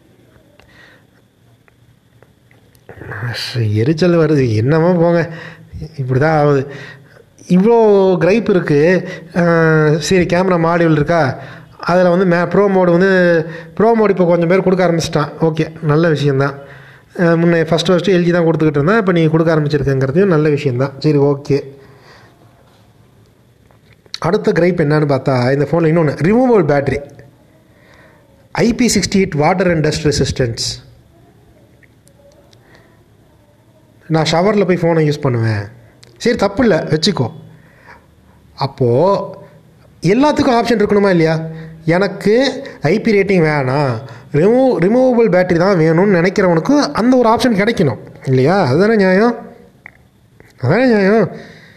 எரிச்சல் வருது என்னமோ போங்க இப்படி தான் ஆகுது இவ்வளோ கிரைப் இருக்குது சரி கேமரா மாடியூல் இருக்கா அதில் வந்து மே ப்ரோ மோடு வந்து ப்ரோ மோடு இப்போ கொஞ்சம் பேர் கொடுக்க ஆரம்பிச்சிட்டான் ஓகே நல்ல விஷயந்தான் அஹ் முன்ன ஃபஸ்ட்டு ஃபஸ்ட்டு எல்ஜி தான் கொடுத்துக்கிட்டு இருந்தேன் இப்போ நீங்கள் கொடுக்க ஆரம்பிச்சிருக்கங்கிறதையும் நல்ல விஷயந்தான் சரி ஓகே அடுத்த கிரைப் என்னன்னு பார்த்தா இந்த ஃபோனில் இன்னொன்று removable battery IP sixty eight water and dust resistance நான் ஷவரில் போய் ஃபோனை யூஸ் பண்ணுவேன் சரி தப்பு இல்லை வச்சுக்கோ அப்போது எல்லாத்துக்கும் ஆப்ஷன் இருக்கணுமா இல்லையா எனக்கு ஐபி ரேட்டிங் வேணாம் ரிமூவ் ரிமூவபிள் பேட்டரி தான் வேணும்னு நினைக்கிறவனுக்கு அந்த ஒரு ஆப்ஷன் கிடைக்கணும் இல்லையா அதுதானே நியாயம் அதானே நியாயம்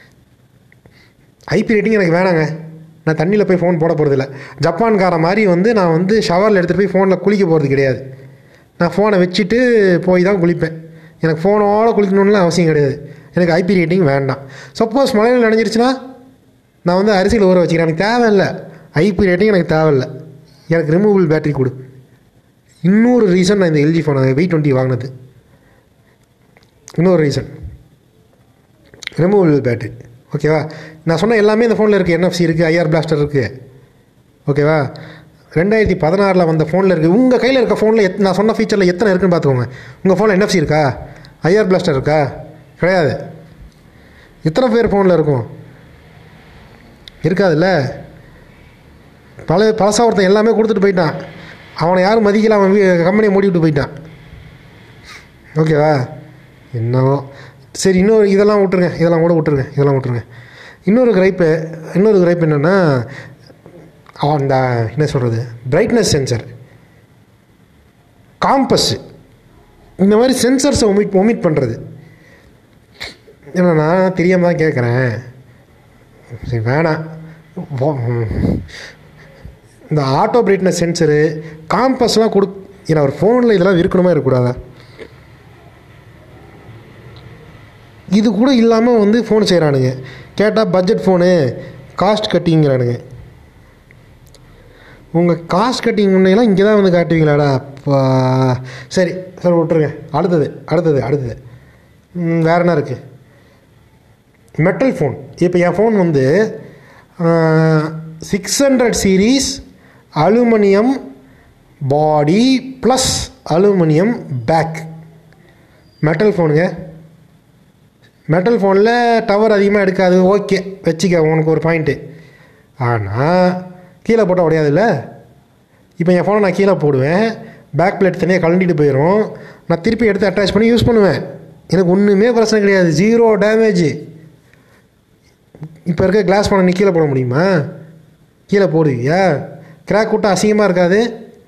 ஐபி ரேட்டிங் எனக்கு வேணாங்க நான் தண்ணியில் போய் ஃபோன் போட போகிறதில்ல ஜப்பான்கார மாதிரி வந்து நான் வந்து ஷவரில் எடுத்துகிட்டு போய் ஃபோனில் குளிக்க போகிறது கிடையாது நான் ஃபோனை வச்சுட்டு போய் தான் குளிப்பேன் எனக்கு ஃபோனோட குளிக்கணும்னு அவசியம் கிடையாது எனக்கு ஐபி ரேட்டிங் வேண்டாம் சப்போஸ் மழையில் நனைஞ்சிருச்சுன்னா நான் வந்து அரிசியில் ஊற வச்சுக்கிறேன் எனக்கு தேவையில்லை ஐபி ரேட்டிங் எனக்கு தேவையில்லை எனக்கு ரிமூவபிள் பேட்டரி கொடு இன்னொரு ரீசன் நான் இந்த எல்ஜி ஃபோனை வி டுவெண்ட்டி வாங்கினது இன்னொரு ரீசன் ரிமூவபிள் பேட்டரி ஓகேவா நான் சொன்ன எல்லாமே இந்த ஃபோனில் இருக்குது என்எஃப்சி இருக்குது ஐஆர் பிளாஸ்டர் இருக்குது ஓகேவா ரெண்டாயிரத்தி பதினாறில் வந்த ஃபோனில் இருக்குது உங்கள் கையில் இருக்க ஃபோனில் எத் நான் சொன்ன ஃபீச்சரில் எத்தனை இருக்குன்னு பார்த்துக்கோங்க உங்கள் ஃபோனில் என்எஃப்சி இருக்கா ஐஆர் பிளாஸ்டர் இருக்கா கிடையாது எத்தனை பேர் ஃபோனில் இருக்கும் இருக்காதுல்ல பல பழசா ஒருத்தன் எல்லாமே கொடுத்துட்டு போயிட்டான் அவனை யாரும் மதிக்கல அவன் கம்பெனியை மூடிவிட்டு போயிட்டான் ஓகேவா என்னவோ சரி இன்னொரு இதெல்லாம் விட்டுருங்க இதெல்லாம் கூட விட்டுருங்க இதெல்லாம் விட்டுருங்க இன்னொரு கிரைப்பு இன்னொரு கிரைப் என்னென்னா அந்த என்ன சொல்கிறது பிரைட்னஸ் சென்சர் காம்பஸ் இந்த மாதிரி சென்சர்ஸை ஒமிட் ஒமிட் பண்ணுறது ஏன்னா நான் தெரியாமல் தான் கேட்குறேன் சரி வேணாம் வா- இந்த ஆட்டோ பிரைட்னஸ் சென்சரு காம்பஸ்லாம் கொடு ஏன்னா ஒரு ஃபோனில் இதெல்லாம் இருக்கணுமா இருக்கக்கூடாதா இது கூட இல்லாமல் வந்து ஃபோன் செய்கிறானுங்க கேட்டால் பட்ஜெட் ஃபோனு காஸ்ட் கட்டிங்கிறானுங்க உங்கள் காஸ்ட் கட்டிங் முன்னையெல்லாம் இங்கே தான் வந்து காட்டுவீங்களாடா அப்பா சரி சரி விட்டுருங்க அடுத்தது அடுத்தது அடுத்தது ம், வேற என்ன இருக்குது மெட்டல் ஃபோன் இப்போ என் ஃபோன் வந்து six hundred series aluminium body plus aluminium back metal ஃபோனுங்க மெட்டல் ஃபோனில் டவர் அதிகமாக எடுக்காது ஓகே வச்சுக்க உனக்கு ஒரு பாயிண்ட்டு ஆனால் கீழே போட்டால் உடையாதுல்ல இப்போ என் ஃபோனை நான் கீழே போடுவேன் பேக் பிளேட் தனியாக கலண்டிட்டு போயிடும் நான் திருப்பி எடுத்து அட்டாச் பண்ணி யூஸ் பண்ணுவேன் எனக்கு ஒன்றுமே பிரச்சனை கிடையாது ஜீரோ டேமேஜ் இப்போ இருக்க கிளாஸ் ஃபோனை நீ கீழே போட முடியுமா கீழே போடுவியா கிராக் விட்டா அசிங்கமாக இருக்காது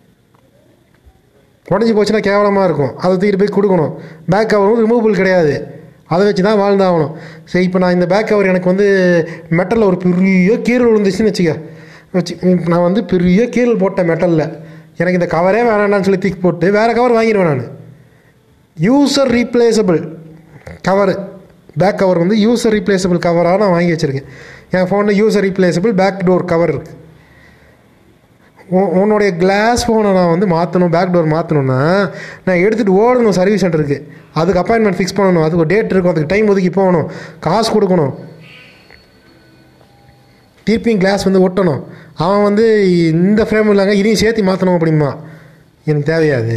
உடஞ்சி போச்சுன்னா கேவலமாக இருக்கும் அதை தூக்கிட்டு போய் கொடுக்கணும் பேக் கவரும் ரிமூவபிள் கிடையாது அதை வச்சு தான் வாழ்ந்தாகணும் சரி இப்போ நான் இந்த பேக் கவர் எனக்கு வந்து மெட்டலில் ஒரு பெரிய கீரல் விழுந்துச்சுன்னு வச்சுக்க வச்சு இப்ப நான் வந்து பெரிய கீரல் போட்டேன் மெட்டலில் எனக்கு இந்த கவரே வேணாம்னு சொல்லி தூக்கி போட்டு வேறு கவர் வாங்கிடுவேன் நான் user replaceable cover back cover வந்து யூசர் ரீப்ளேசபிள் கவராக நான் வாங்கி வச்சுருக்கேன் என் ஃபோனில் user replaceable back door cover இருக்குது உன்- உன்னுடைய கிளாஸ் ஃபோனை நான் வந்து மாற்றணும் பேக் டோர் மாற்றணும்னா நான் எடுத்துகிட்டு ஓடணும் சர்வீஸ் சென்டருக்கு அதுக்கு அப்பாயின்மெண்ட் ஃபிக்ஸ் பண்ணணும் அதுக்கு டேட் இருக்கும் அதுக்கு டைம் ஒதுக்கி போகணும் காசு கொடுக்கணும் திருப்பியும் கிளாஸ் வந்து ஒட்டணும் அவன் வந்து இந்த ஃப்ரேம் இல்லைங்க இதையும் சேர்த்து மாற்றணும் அப்படிமா எனக்கு தேவையாது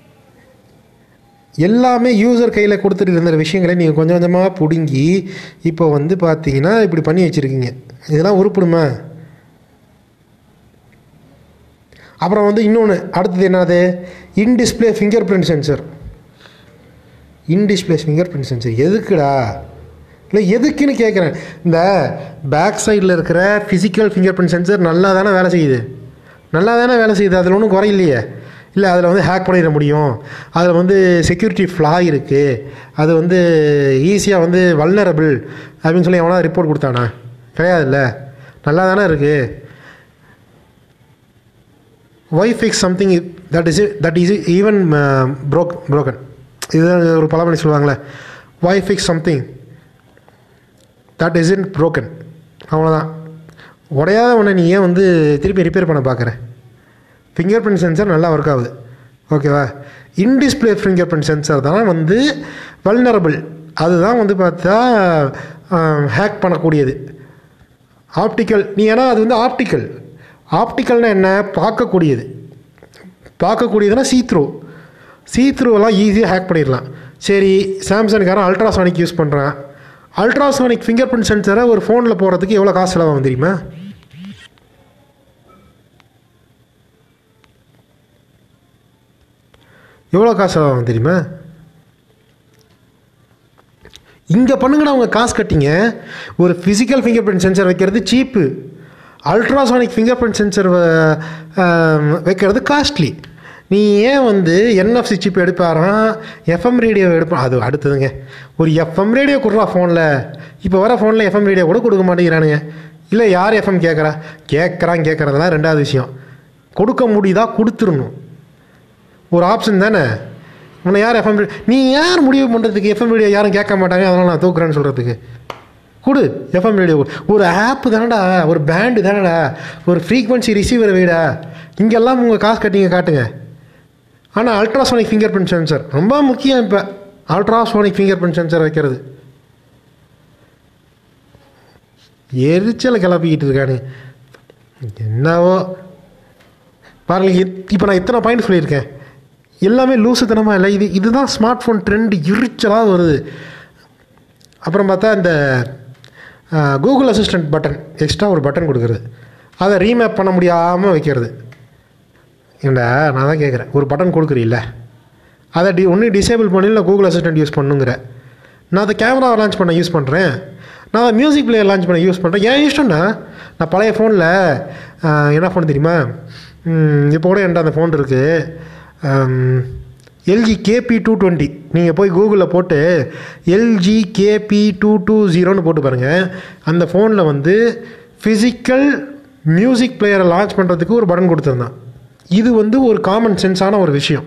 எல்லாமே யூசர் கையில் கொடுத்துட்டு இருந்த விஷயங்களை நீங்கள் கொஞ்சம் கொஞ்சமாக பிடுங்கி இப்போ வந்து பார்த்தீங்கன்னா இப்படி பண்ணி வச்சுருக்கீங்க இதெல்லாம் உருப்படுமா அப்புறம் வந்து இன்னொன்று அடுத்தது என்னது in display fingerprint sensor in display fingerprint sensor எதுக்குடா இல்லை எதுக்குன்னு கேட்குறேன் இந்த பேக் சைடில் இருக்கிற ஃபிசிக்கல் ஃபிங்கர் பிரிண்ட் சென்சர் நல்லா தானே வேலை செய்யுது நல்லா தானே வேலை செய்யுது அதில் ஒன்றும் குறையில்லையே இல்லை அதில் வந்து ஹேக் பண்ணிட முடியும் அதில் வந்து செக்யூரிட்டி ஃப்ளா இருக்குது அது வந்து ஈஸியாக வந்து வல்னரபிள் அப்படின்னு சொல்லி எவனா ரிப்போர்ட் கொடுத்தானா கிடையாதுல்ல நல்லா தானே இருக்குது why fix something that is that is even broke broken இது ஒரு பழமொழி சொல்லுவாங்களே why fix something that is in broken அவ்வளோதான் உடையாத ஒன்றை நீ ஏன் வந்து திருப்பி ரிப்பேர் பண்ண பார்க்குற ஃபிங்கர் பிரிண்ட் சென்சர் நல்லா ஒர்க் ஆகுது ஓகேவா இன்டிஸ்பிளே ஃபிங்கர் பிரிண்ட் சென்சர் தான் வந்து வல்னரபிள் அதுதான் வந்து பார்த்தா ஹேக் பண்ணக்கூடியது ஆப்டிக்கல் நீ ஏன்னா அது வந்து ஆப்டிக்கல் ஆப்டிக்கல்னால் என்ன பார்க்கக்கூடியது பார்க்கக்கூடியதுன்னா சீத்ரூ சீத்ரூவெல்லாம் ஈஸியாக ஹேக் பண்ணிடலாம் சரி சாம்சங்காரன் அல்ட்ராசானிக் யூஸ் பண்ணுறான் அல்ட்ராசானிக் ஃபிங்கர் பிரிண்ட் சென்சரை ஒரு ஃபோனில் போகிறதுக்கு எவ்வளோ காசு செலவாகும் தெரியுமா எவ்வளோ காசு செலவாகும் தெரியுமா இங்கே பண்ணுங்கடா அவங்க காசு கட்டிங்க ஒரு ஃபிசிக்கல் ஃபிங்கர் பிரிண்ட் சென்சர் வைக்கிறது cheap ultrasonic fingerprint sensor வைக்கிறது காஸ்ட்லி நீ ஏன் வந்து என்எஃப்சி சிப் எடுப்பாரான் எஃப்எம் ரேடியோ எடுப்பான் அது அடுத்ததுங்க ஒரு எஃப்எம் ரேடியோ கொடுறா ஃபோனில் இப்போ வர ஃபோனில் எஃப்எம் ரேடியோ கூட கொடுக்க மாட்டேங்கிறானுங்க இல்லை யார் எஃப்எம் கேட்குறா கேட்குறான் கேட்குறதெல்லாம் ரெண்டாவது விஷயம் கொடுக்க முடியுதா கொடுத்துடணும் ஒரு ஆப்ஷன் தானே உன்னை யார் எஃப்எம் நீ யார் முடிவு பண்ணுறதுக்கு எஃப்எம் ரேடியோ யாரும் கேட்க மாட்டாங்க அதனால் நான் தூக்குறேன்னு சொல்கிறதுக்கு கொடு எஃப்எம் ரேடியோ ஒரு ஆப் தானடா ஒரு பேண்டு தானடா ஒரு ஃப்ரீக்வன்சி ரிசீவர் வீடா இங்கெல்லாம் உங்கள் காசு கட்டிங்க காட்டுங்க ஆனால் அல்ட்ராசோனிக் ஃபிங்கர் பிரிண்ட் சென்சர் ரொம்ப முக்கியம் இப்போ அல்ட்ராசோனிக் ஃபிங்கர் பிரிண்ட் சென்சர் வைக்கிறது எரிச்சலை கிளப்பிக்கிட்டு இருக்கானு என்னவோ பாருங்க இப்போ நான் இத்தனை பாயிண்ட் சொல்லியிருக்கேன் எல்லாமே லூசுத்தனமாக இல்லை இது இதுதான் ஸ்மார்ட் ஃபோன் ட்ரெண்ட் எரிச்சலாக வருது அப்புறம் பார்த்தா இந்த கூகுள் அசிஸ்டன்ட் பட்டன் எக்ஸ்ட்ரா ஒரு பட்டன் கொடுக்குறது அதை ரீமேப் பண்ண முடியாமல் வைக்கிறது ஏண்டா நான் தான் கேட்குறேன் ஒரு பட்டன் கொடுக்குறீல்ல அதை டி ஒன்று டிசேபிள் பண்ணி இல்லை கூகுள் அசிஸ்டன்ட் யூஸ் பண்ணுங்கிற நான் அதை கேமரா லான்ச் பண்ண யூஸ் பண்ணுறேன் நான் அதை மியூசிக் பிளேயர் லான்ச் பண்ண யூஸ் பண்ணுறேன் ஏன் இஷ்டம்னா நான் பழைய ஃபோனில் என்ன ஃபோன் தெரியுமா இப்போ கூட என்கிட்ட அந்த ஃபோன் இருக்குது எல்ஜி கேபி டூ டுவெண்ட்டி நீங்கள் போய் கூகுளில் போட்டு எல்ஜி கேபி டூ டூ ஜீரோன்னு போட்டு பாருங்கள் அந்த ஃபோனில் வந்து ஃபிசிக்கல் மியூசிக் பிளேயரை லான்ச் பண்ணுறதுக்கு ஒரு பட்டன் கொடுத்துருந்தான் இது வந்து ஒரு காமன் சென்ஸான ஒரு விஷயம்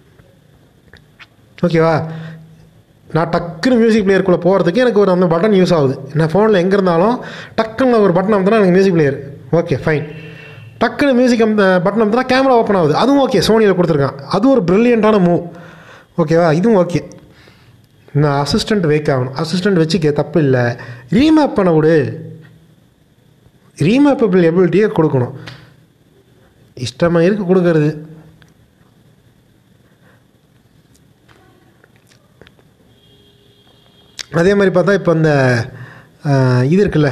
ஓகேவா நான் டக்குன்னு மியூசிக் பிளேயருக்குள்ளே போகிறதுக்கு எனக்கு ஒரு அந்த பட்டன் யூஸ் ஆகுது நான் ஃபோனில் எங்கே இருந்தாலும் டக்குன்னு ஒரு பட்டன் அமுத்தினா எனக்கு மியூசிக் பிளேயர் ஓகே ஃபைன் டக்குன்னு மியூசிக் அந்த பட்டன் அமுத்தினா கேமரா ஓப்பன் ஆகுது அதுவும் ஓகே சோனியில் கொடுத்துருக்கான் அது ஒரு ப்ரில்லியண்ட்டான மூவ் ஓகேவா இதுவும் ஓகே நான் அசிஸ்டண்ட் வேக் ஆகணும் அசிஸ்டண்ட் வச்சுக்க தப்பு இல்லை ரீமேப் பண்ண விடு ரீமேப்பபிள் எபிலிட்டியை கொடுக்கணும் இஷ்டமாக இருக்கு கொடுக்கறது அதே மாதிரி பார்த்தா இப்போ இந்த இது இருக்குல்ல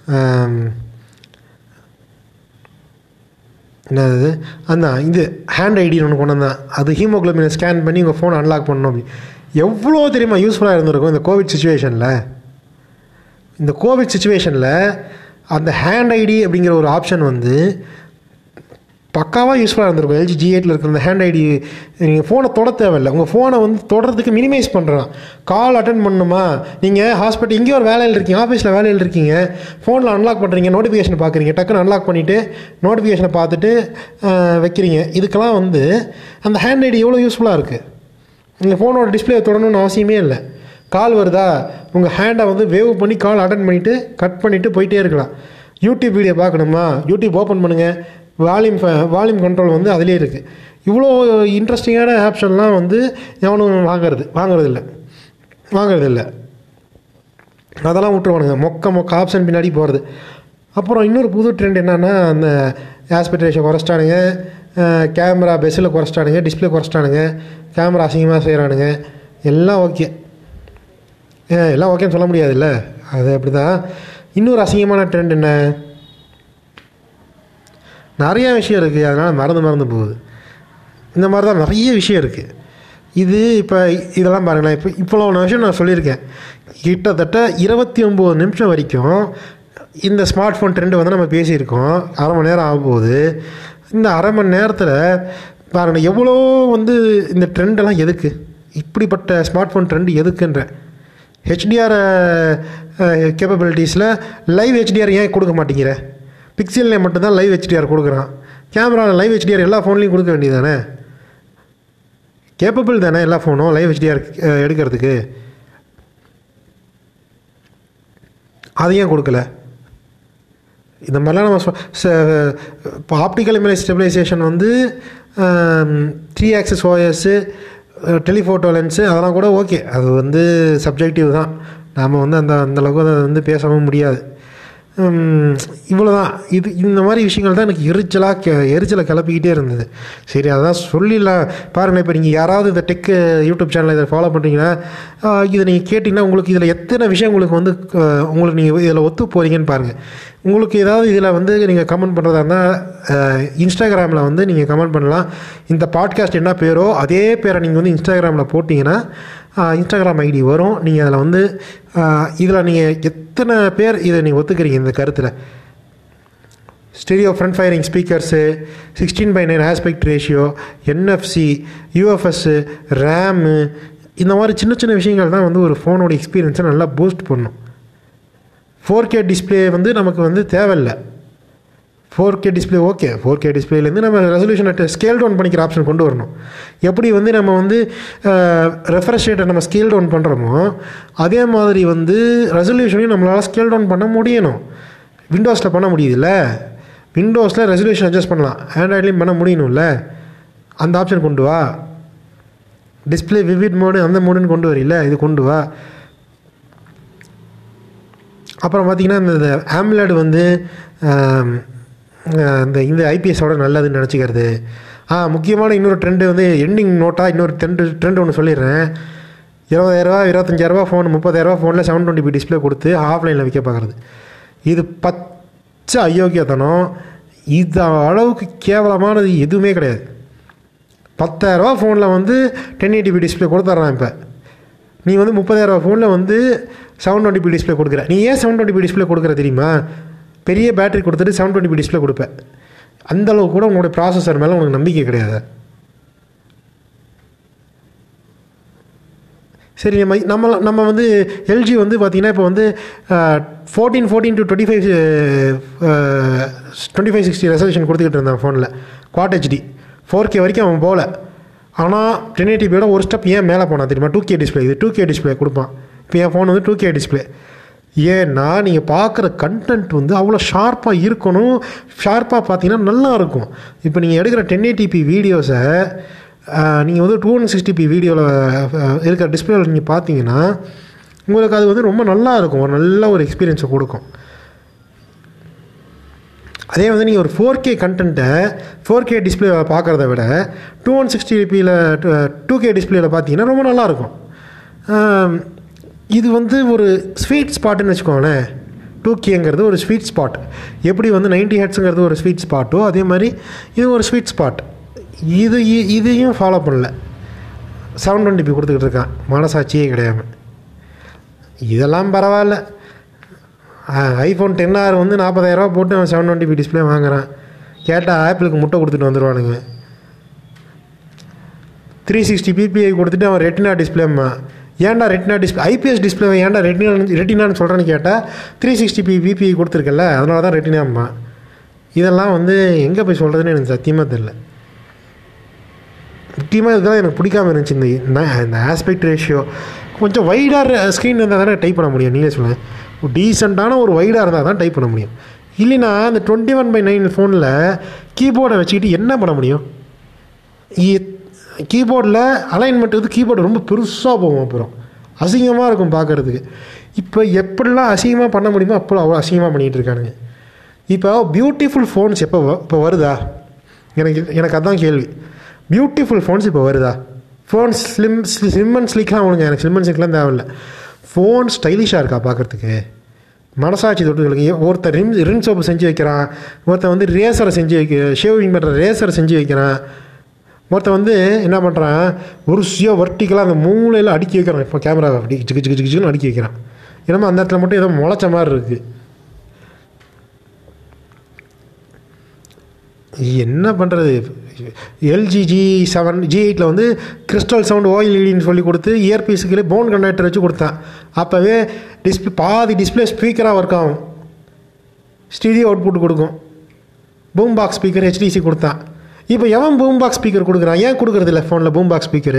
என்னது அந்த இது ஹேண்ட் ஐடின்னு ஒன்று கொண்டு வந்தேன் அது ஹீமோக்ளோபினை ஸ்கேன் பண்ணி உங்கள் ஃபோனை அன்லாக் பண்ணணும் அப்படி எவ்வளோ தெரியுமா யூஸ்ஃபுல்லாக இருந்திருக்கும் இந்த கோவிட் சுச்சுவேஷனில் இந்த கோவிட் சுச்சுவேஷனில் அந்த ஹேண்ட் ஐடி அப்படிங்கிற ஒரு ஆப்ஷன் வந்து பக்காவாக யூஸ்ஃபுல்லாக இருந்திருக்கும் எல்ஜி ஜி எயிட்டில் இருக்கிற அந்த ஹேண்ட் ஐடி நீங்கள் ஃபோனை தொட தேவையில்லை உங்கள் ஃபோனை வந்து தொடறதுக்கு மினிமைஸ் பண்ணுறான் கால் அட்டன் பண்ணணுமா நீங்கள் ஹாஸ்பிட்டல் இங்கேயும் ஒரு வேலையில் இருக்கீங்க ஆஃபீஸில் வேலையில் இருக்கீங்க ஃபோனில் அன்லாக் பண்ணுறீங்க நோட்டிஃபிகேஷன் பார்க்குறீங்க டக்குன்னு அன்லாக் பண்ணிவிட்டு நோட்டிஃபிகேஷனை பார்த்துட்டு வைக்கிறீங்க இதுக்கெல்லாம் வந்து அந்த ஹேண்ட் ஐடி எவ்வளோ யூஸ்ஃபுல்லாக இருக்குது நீங்கள் ஃபோனோட டிஸ்பிளே தொடணும்னு அவசியமே இல்லை கால் வருதா உங்கள் ஹேண்டை வந்து வேவ் பண்ணி கால் அட்டன் பண்ணிவிட்டு கட் பண்ணிவிட்டு போயிட்டே இருக்கலாம் யூடியூப் வீடியோ பார்க்கணுமா யூடியூப் ஓப்பன் பண்ணுங்கள் வால்யூம் வால்யூம் கண்ட்ரோல் வந்து அதிலே இருக்குது இவ்வளோ இன்ட்ரெஸ்டிங்கான ஆப்ஷன்லாம் வந்து எவனும் வாங்குறது வாங்குறது இல்லை வாங்குறது இல்லை அதெல்லாம் விட்டுருவானுங்க மொக்க மொக்க ஆப்ஷன் பின்னாடி போகிறது அப்புறம் இன்னொரு புது ட்ரெண்ட் என்னென்னா அந்த ஆஸ்பெக்ட் ரேஷியோ குறைச்சிட்டானுங்க கேமரா பெஸ்ஸில் குறைச்சிட்டானுங்க டிஸ்பிளே குறைச்சிட்டானுங்க கேமரா அசிங்கமாக செய்கிறானுங்க எல்லாம் ஓகே எல்லாம் ஓகேன்னு சொல்ல முடியாதுல்ல அது அப்படி தான் இன்னொரு அசிங்கமான ட்ரெண்ட் என்ன நிறைய விஷயம் இருக்குது அதனால் மறந்து மறந்து போகுது இந்த மாதிரி தான் நிறைய விஷயம் இருக்குது இது இப்போ இதெல்லாம் பாருங்களேன் இப்போ இவ்வளோ விஷயம் நான் சொல்லியிருக்கேன் கிட்டத்தட்ட இருபத்தி ஒம்பது நிமிஷம் வரைக்கும் இந்த ஸ்மார்ட் ஃபோன் ட்ரெண்டு வந்து நம்ம பேசியிருக்கோம் அரை மணி நேரம் ஆக போகுது இந்த அரை மணி நேரத்தில் பாருங்க எவ்வளோ வந்து இந்த ட்ரெண்டெல்லாம் எதுக்கு இப்படிப்பட்ட ஸ்மார்ட் ஃபோன் ட்ரெண்டு எதுக்குன்ற ஹெச்டிஆர் கேப்பபிலிட்டிஸில் லைவ் ஹெச்டிஆர் ஏன் கொடுக்க மாட்டேங்கிற பிக்சலில் மட்டும்தான் லைவ் ஹெச்டிஆர் கொடுக்குறான் கேமராவில் லைவ் ஹெச்டிஆர் எல்லா ஃபோன்லேயும் கொடுக்க வேண்டியதானே கேப்பபிள் தானே எல்லா ஃபோனும் லைவ் ஹெச்டிஆர் எடுக்கிறதுக்கு அது ஏன் கொடுக்கல இந்த மாதிரிலாம் நம்ம சொ- ச- இப்போ ஆப்டிக்கல் இமேஜ் ஸ்டெபிலைசேஷன் வந்து three axis OS telephoto lens அதெல்லாம் கூட ஓகே அது வந்து சப்ஜெக்டிவ் தான் நாம் வந்து அந்த அந்த அளவுக்கு அதை வந்து பேசவும் முடியாது இவ்வளோ தான் இது இந்த மாதிரி விஷயங்கள் தான் எனக்கு எரிச்சலாக கெ எரிச்சலை கிளப்பிக்கிட்டே இருந்தது சரி அதான் சொல்லிடலாம் பாருங்கள் இப்போ நீங்கள் யாராவது இந்த டெக்கு யூடியூப் சேனலை இதை ஃபாலோ பண்ணுறீங்கன்னா ஆஹ் இதை நீங்கள் கேட்டிங்கன்னா உங்களுக்கு இதில் எத்தனை விஷயம் உங்களுக்கு வந்து ஆஹ் உங்களுக்கு நீங்கள் இதில் ஒத்து போகிறீங்கன்னு பாருங்கள் உங்களுக்கு ஏதாவது இதில் வந்து நீங்கள் கமெண்ட் பண்ணுறதா இருந்தால் இன்ஸ்டாகிராமில் வந்து நீங்கள் கமெண்ட் பண்ணலாம் இந்த பாட்காஸ்ட் என்ன பேரோ அதே பேரை நீங்கள் வந்து இன்ஸ்டாகிராமில் போட்டிங்கன்னா இன்ஸ்டாகிராம் ஐடி வரும் நீங்கள் அதில் வந்து இதில் நீங்கள் எத்தனை பேர் இதை நீங்கள் ஒத்துக்கிறீங்க இந்த கருத்தில் stereo front firing speakers sixteen by nine aspect ratio NFC UFS RAM இந்த மாதிரி சின்ன சின்ன விஷயங்கள் தான் வந்து ஒரு ஃபோனோட எக்ஸ்பீரியன்ஸை நல்லா பூஸ்ட் பண்ணும் ஃபோர் கே டிஸ்பிளே வந்து நமக்கு வந்து தேவையில்லை four K display okay four K டிஸ்பிளேலேருந்து நம்ம ரெசல்யூஷனை ஸ்கேல் டவுன் பண்ணிக்கிற ஆப்ஷன் கொண்டு வரணும் எப்படி வந்து நம்ம வந்து ரெஃப்ரெஷ் ரேட்டை நம்ம ஸ்கேல் டவுன் பண்ணுறோமோ அதே மாதிரி வந்து ரெசல்யூஷனையும் நம்மளால் ஸ்கேல் டவுன் பண்ண முடியணும் விண்டோஸில் பண்ண முடியுதுல்ல விண்டோஸில் ரெசல்யூஷன் அட்ஜஸ்ட் பண்ணலாம் ஆண்ட்ராய்ட்லேயும் பண்ண முடியணும்ல அந்த ஆப்ஷன் கொண்டு வா டிஸ்பிளே விவிட் மோடு அந்த மோடுன்னு கொண்டு வரல இது கொண்டு வா அப்புறம் பார்த்தீங்கன்னா இந்த ஆம்லெட் வந்து ஆம், அஹ், இந்த இந்த ஐபிஎஸோட நல்லதுன்னு நினச்சிக்கிறது ஆ முக்கியமான இன்னொரு ட்ரெண்டு வந்து எண்டிங் நோட்டாக இன்னொரு ட்ரெண்டு ட்ரெண்ட் ஒன்று சொல்லிடுறேன் இருபதாயிரரூவா இருபத்தஞ்சாயிரரூவா ஃபோன் முப்பதாயிரரூவா ஃபோனில் செவன் டுவெண்ட்டி பி டிஸ்பிளே கொடுத்து ஆஃப்லைனில் விற்க பார்க்குறது இது பச்சை அயோக்கியத்தனம் இது அளவுக்கு கேவலமானது எதுவுமே கிடையாது பத்தாயிரரூவா ஃபோனில் வந்து டென் எயிட்டி பி டிஸ்பிளே கொடுத்துட்றான் இப்போ நீ வந்து முப்பதாயிரரூவா ஃபோனில் வந்து செவன் டுவெண்ட்டி பி டிஸ்பிளே கொடுக்குற நீ ஏன் செவன் டுவெண்ட்டி பி டிஸ்பிளே கொடுக்குற தெரியுமா பெரிய பேட்டரி கொடுத்துட்டு செவன் டுவெண்ட்டி பி டிஸ்பிளே கொடுப்பேன் அந்த அளவுக்கு கூட உன்னோட ப்ராசஸர் மேலே உனக்கு நம்பிக்கை கிடையாது சரி நம்ம நம்ம நம்ம வந்து எல்ஜி வந்து பார்த்திங்கன்னா இப்போ வந்து fourteen fourteen to twenty five twenty five sixty resolution கொடுத்துக்கிட்டு இருந்தான் ஃபோனில் குவாட் ஹெச்டி ஃபோர் கே வரைக்கும் அவன் போகல ஆனால் டென் எயிட்டிபியோட ஒரு ஸ்டெப் ஏன் மேலே போனான் தெரியுமா டூ கே டிஸ்பிளே இது டூ கே டிஸ்பிளே கொடுப்பான் இப்போ என் ஃபோன் வந்து டூ கே டிஸ்பிளே ஏன்னா நீங்கள் பார்க்குற கண்டென்ட் வந்து அவ்வளோ ஷார்ப்பாக இருக்கணும் ஷார்ப்பாக பார்த்தீங்கன்னா நல்லா இருக்கும் இப்போ நீங்கள் எடுக்கிற டென் எயிட்டிபி வீடியோஸை நீங்கள் வந்து டூ ஒன் சிக்ஸ்டி பி வீடியோவில் இருக்கிற டிஸ்பிளேவில் நீங்கள் பார்த்தீங்கன்னா உங்களுக்கு அது வந்து ரொம்ப நல்லா இருக்கும் ஒரு நல்ல ஒரு எக்ஸ்பீரியன்ஸை கொடுக்கும் அதே வந்து நீங்கள் ஒரு ஃபோர் கே கண்டென்ட்டை ஃபோர் கே டிஸ்பிளேவில் பார்க்குறத விட டூ ஒன் சிக்ஸ்டி பியில் டூ கே டிஸ்பிளேயில் பார்த்தீங்கன்னா ரொம்ப நல்லாயிருக்கும் ஆம், இது வந்து ஒரு ஸ்வீட் ஸ்பாட்டுன்னு வச்சுக்கோங்களேன் டூ கேங்கிறது ஒரு ஸ்வீட் ஸ்பாட் எப்படி வந்து நைன்டி ஹெட்ஸுங்கிறது ஒரு ஸ்வீட் ஸ்பாட்டோ அதே மாதிரி இது ஒரு ஸ்வீட் ஸ்பாட் இது இ- இதையும் ஃபாலோ பண்ணல செவன் டுவெண்ட்டி பி கொடுத்துக்கிட்டு இருக்கான் மனசாட்சியே கிடையாது இதெல்லாம் பரவாயில்ல ஐஃபோன் டென் ஆர் வந்து நாற்பதாயிரரூவா போட்டு அவன் செவன் டுவெண்ட்டி பி டிஸ்பிளே வாங்குறான் கேட்டால் ஆப்பிளுக்கு முட்டை கொடுத்துட்டு வந்துடுவானுங்க த்ரீ சிக்ஸ்டி பிபிஐ கொடுத்துட்டு அவன் ரெட்டினா டிஸ்பிளேம்மா ஏன்டா ரெட்டினா டிஸ்பிளே ஐபிஎஸ் டிஸ்பிளே ஏன்டா ரெட்டினா ரெட்டினான்னு சொல்கிறேன்னு கேட்டால் த்ரீ சிக்ஸ்டி பி பிபிஐ கொடுத்துருக்கல அதனால தான் ரெட்டினாம்மா இதெல்லாம் வந்து எங்கே போய் சொல்கிறதுன்னு எனக்கு சத்தியமாக தெரில முக்கியமாக இதெல்லாம் எனக்கு பிடிக்காம இருந்துச்சு இந்த இந்த- இந்த ஆஸ்பெக்ட் ரேஷியோ கொஞ்சம் வைடாக ஸ்க்ரீன் இருந்தால் தானே டைப் பண்ண முடியும் நீங்களே சொல்லுங்கள் டீசெண்டான ஒரு வைடாக இருந்தால் தான் டைப் பண்ண முடியும் இல்லைன்னா அந்த டுவெண்ட்டி ஒன் பை நைன் ஃபோனில் கீபோர்டை வச்சுக்கிட்டு என்ன பண்ண முடியும் கீபோர்டில் அலைன்மெண்ட் வந்து கீபோர்டு ரொம்ப பெருசாக போகும் அப்புறம் அசிங்கமாக இருக்கும் பார்க்குறதுக்கு இப்போ எப்படிலாம் அசிங்கமாக பண்ண முடியுமோ அப்போ அவ்வளோ அசிங்கமாக பண்ணிகிட்டு இருக்கானுங்க இப்போ பியூட்டிஃபுல் ஃபோன்ஸ் எப்போ வ- இப்போ வருதா எனக்கு எனக்கு அதான் கேள்வி பியூட்டிஃபுல் ஃபோன்ஸ் இப்போ வருதா ஃபோன் ஸ்லிம் ஸ்லிம் அண்ட் ஸ்லிக்லாம் ஒழுங்க எனக்கு ஸ்லிம் அண்ட் ஸ்லிக்லாம் தேவையில்ல ஃபோன் ஸ்டைலிஷாக இருக்கா பார்க்குறதுக்கு மனசாட்சி தொட்டு சொல்லுங்க ஒருத்தர் ரிம் ரின் சோப்பு செஞ்சு வைக்கிறான் ஒருத்தன் வந்து ரேசரை செஞ்சு வைக்க ஷேவிங் பண்ணுற ரேசரை செஞ்சு வைக்கிறான் ஒருத்தன் வந்து என்ன பண்ணுறான் ஒரு சுயோ வர்ட்டிக்கலாக அந்த மூலையில் அடுக்கி வைக்கிறான் இப்போ கேமரா அப்படி சிக்கு சிக்கு சிக்கு சிக்குன்னு அடுக்கி வைக்கிறான் என்னமோ அந்த இடத்துல மட்டும் ஏதோ முளைச்ச மாதிரி இருக்குது என்ன பண்ணுறது எல்ஜி ஜி செவன் ஜி எயிட்டில் வந்து கிறிஸ்டல் சவுண்ட் ஓஎல்இடின்னு சொல்லி கொடுத்து இயர்பீஸுக்கு போன் கனெக்டர் வச்சு கொடுத்தான் அப்போவே டிஸ்பிளே பாதி டிஸ்பிளே ஸ்பீக்கராக ஒர்க் ஆகும் ஸ்டீடியோ அவுட்புட் கொடுக்கும் பூம் பாக்ஸ் ஸ்பீக்கர் ஹெச்டிசி கொடுத்தான் இப்போ எவன் பூம் பாக்ஸ் ஸ்பீக்கர் கொடுக்குறான் ஏன் கொடுக்குறது இல்லை ஃபோனில் boom box speaker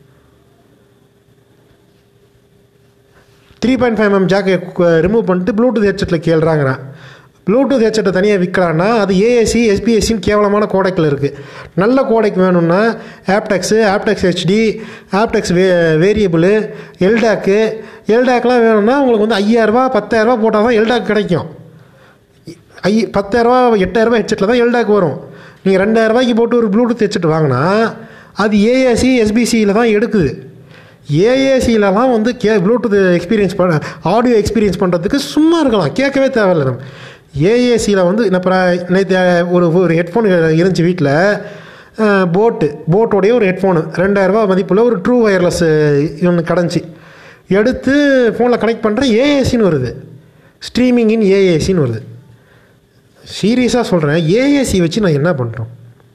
three point five M ஜாக்கை ரிமூவ் பண்ணிட்டு ப்ளூடூத் ஹெட்செட்டில் கேள்றாங்கிறான் ப்ளூடூத் ஹெட்செட்டை தனியாக விற்கிறான்னா அது ஏஎஸ்சி எஸ்பிஎஸ்சின்னு கேவலமான கோடைக்கில் இருக்குது நல்ல கோடைக்கு வேணும்னா ஆப்டெக்ஸு ஆப்டெக்ஸ் ஹெச்டி ஆப்டெக்ஸ் வே வேரியபிள் எல்டாக்கு எல்டாக்லாம் வேணும்னா உங்களுக்கு வந்து ஐயாயிரரூபா பத்தாயிரரூபா போட்டால் தான் எல்டாக் கிடைக்கும் ஐ பத்தாயிரரூபா எட்டாயிரரூபா ஹெட்செட்டில் தான் எல்டாக் வரும் நீங்கள் ரெண்டாயிரரூபாய்க்கு போட்டு ஒரு ப்ளூடூத் ஹெட்செட் வாங்கினா அது ஏஏசி எஸ்பிசியில் தான் எடுக்குது ஏஏசியிலலாம் வந்து கே ப்ளூடூத் எக்ஸ்பீரியன்ஸ் பண்ண ஆடியோ எக்ஸ்பீரியன்ஸ் பண்ணுறதுக்கு சும்மா இருக்கலாம் கேட்கவே தேவையில்லை நம்ம ஏஏசியில் வந்து நான் இப்போ நேற்று ஒரு ஒரு ஹெட்ஃபோன் இருந்துச்சு வீட்டில் போட்டு போட்டோடைய ஒரு ஹெட்ஃபோனு ரெண்டாயிரரூபா மதிப்புள்ள ஒரு ட்ரூ ஒயர்லெஸ் ஒன்று கிடஞ்சி எடுத்து ஃபோனில் கனெக்ட் பண்ணுற ஏஏசின்னு வருது ஸ்ட்ரீமிங் இன் ஏஏசின்னு வருது சீரியஸாக சொல்கிறேன் ஏஏசி வச்சு நான் என்ன பண்ணுறோம்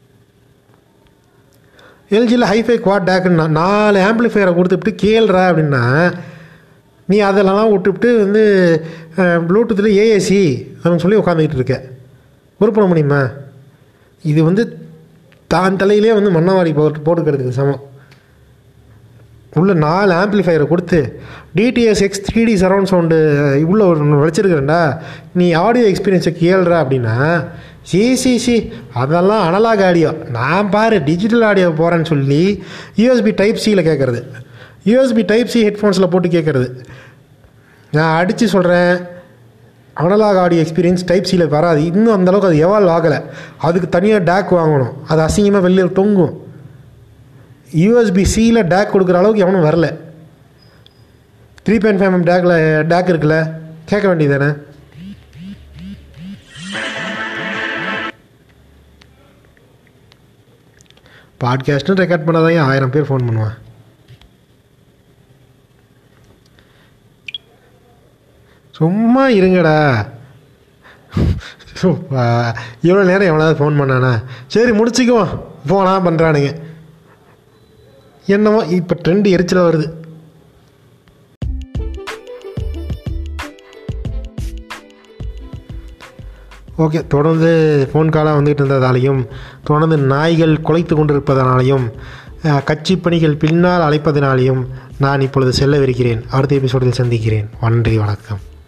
எல்ஜியில் ஹைஃபை குவாட் டேக்குன்னா நாலு ஆம்பிளிஃபையரை கொடுத்துட்டு கேள்றா அப்படின்னா நீ அதெல்லாம் விட்டுவிட்டு வந்து ப்ளூடூத்தில் ஏஏசி அப்படின்னு சொல்லி உட்காந்துக்கிட்டு இருக்க உருப்பட முடியுமா இது வந்து தான் தலையிலே வந்து மண்ணவாரி போட்டு போட்டுக்கிறதுக்கு சமம் உள்ள நாலு ஆம்பிளிஃபையரை கொடுத்து DTS X three D surround sound உள்ள ஒரு வச்சிருக்கிறேன்டா நீ ஆடியோ எக்ஸ்பீரியன்ஸை கேள்ற அப்படின்னா சி சி சி அதெல்லாம் அனலாக் ஆடியோ நான் பாரு டிஜிட்டல் ஆடியோ போகிறேன்னு சொல்லி யூஎஸ்பி டைப் சியில் கேட்குறது யூஎஸ்பி டைப் சி ஹெட்ஃபோன்ஸில் போட்டு கேட்குறது நான் அடித்து சொல்கிறேன் அனலாக் ஆடியோ எக்ஸ்பீரியன்ஸ் டைப் சியில் வராது இன்னும் அந்தளவுக்கு அது எவால்வ் ஆகலை அதுக்கு தனியாக டேக் வாங்கணும் அது அசிங்கமாக வெளியில் தொங்கும் யூஎஸ்பி சியில் டேக் கொடுக்குற அளவுக்கு எவனும் வரல த்ரீ பாயிண்ட் ஃபைவ் எம் டேக்கில் டேக் இருக்குல்ல கேட்க வேண்டியதானே பாட்காஸ்ட்டும் ரெக்கார்ட் பண்ணாதான் ஆயிரம் பேர் ஃபோன் பண்ணுவான் சும்மா இருங்கடா இவ்வளோ நேரம் எவனாவது ஃபோன் பண்ணானா சரி முடிச்சுக்குவோம் ஃபோனா பண்ணுறானுங்க என்னவோ இப்போ ட்ரெண்ட் எரிச்சல வருது ஓகே தொடர்ந்து ஃபோன் காலாக வந்துகிட்டு இருந்ததாலையும் தொடர்ந்து நாய்கள் குலைத்து கொண்டிருப்பதனாலையும் அஹ், கட்சி பணிகள் பின்னால் அழைப்பதனாலையும் நான் இப்பொழுது செல்லவிருக்கிறேன் அடுத்த எபிசோடில் சந்திக்கிறேன் நன்றி வணக்கம்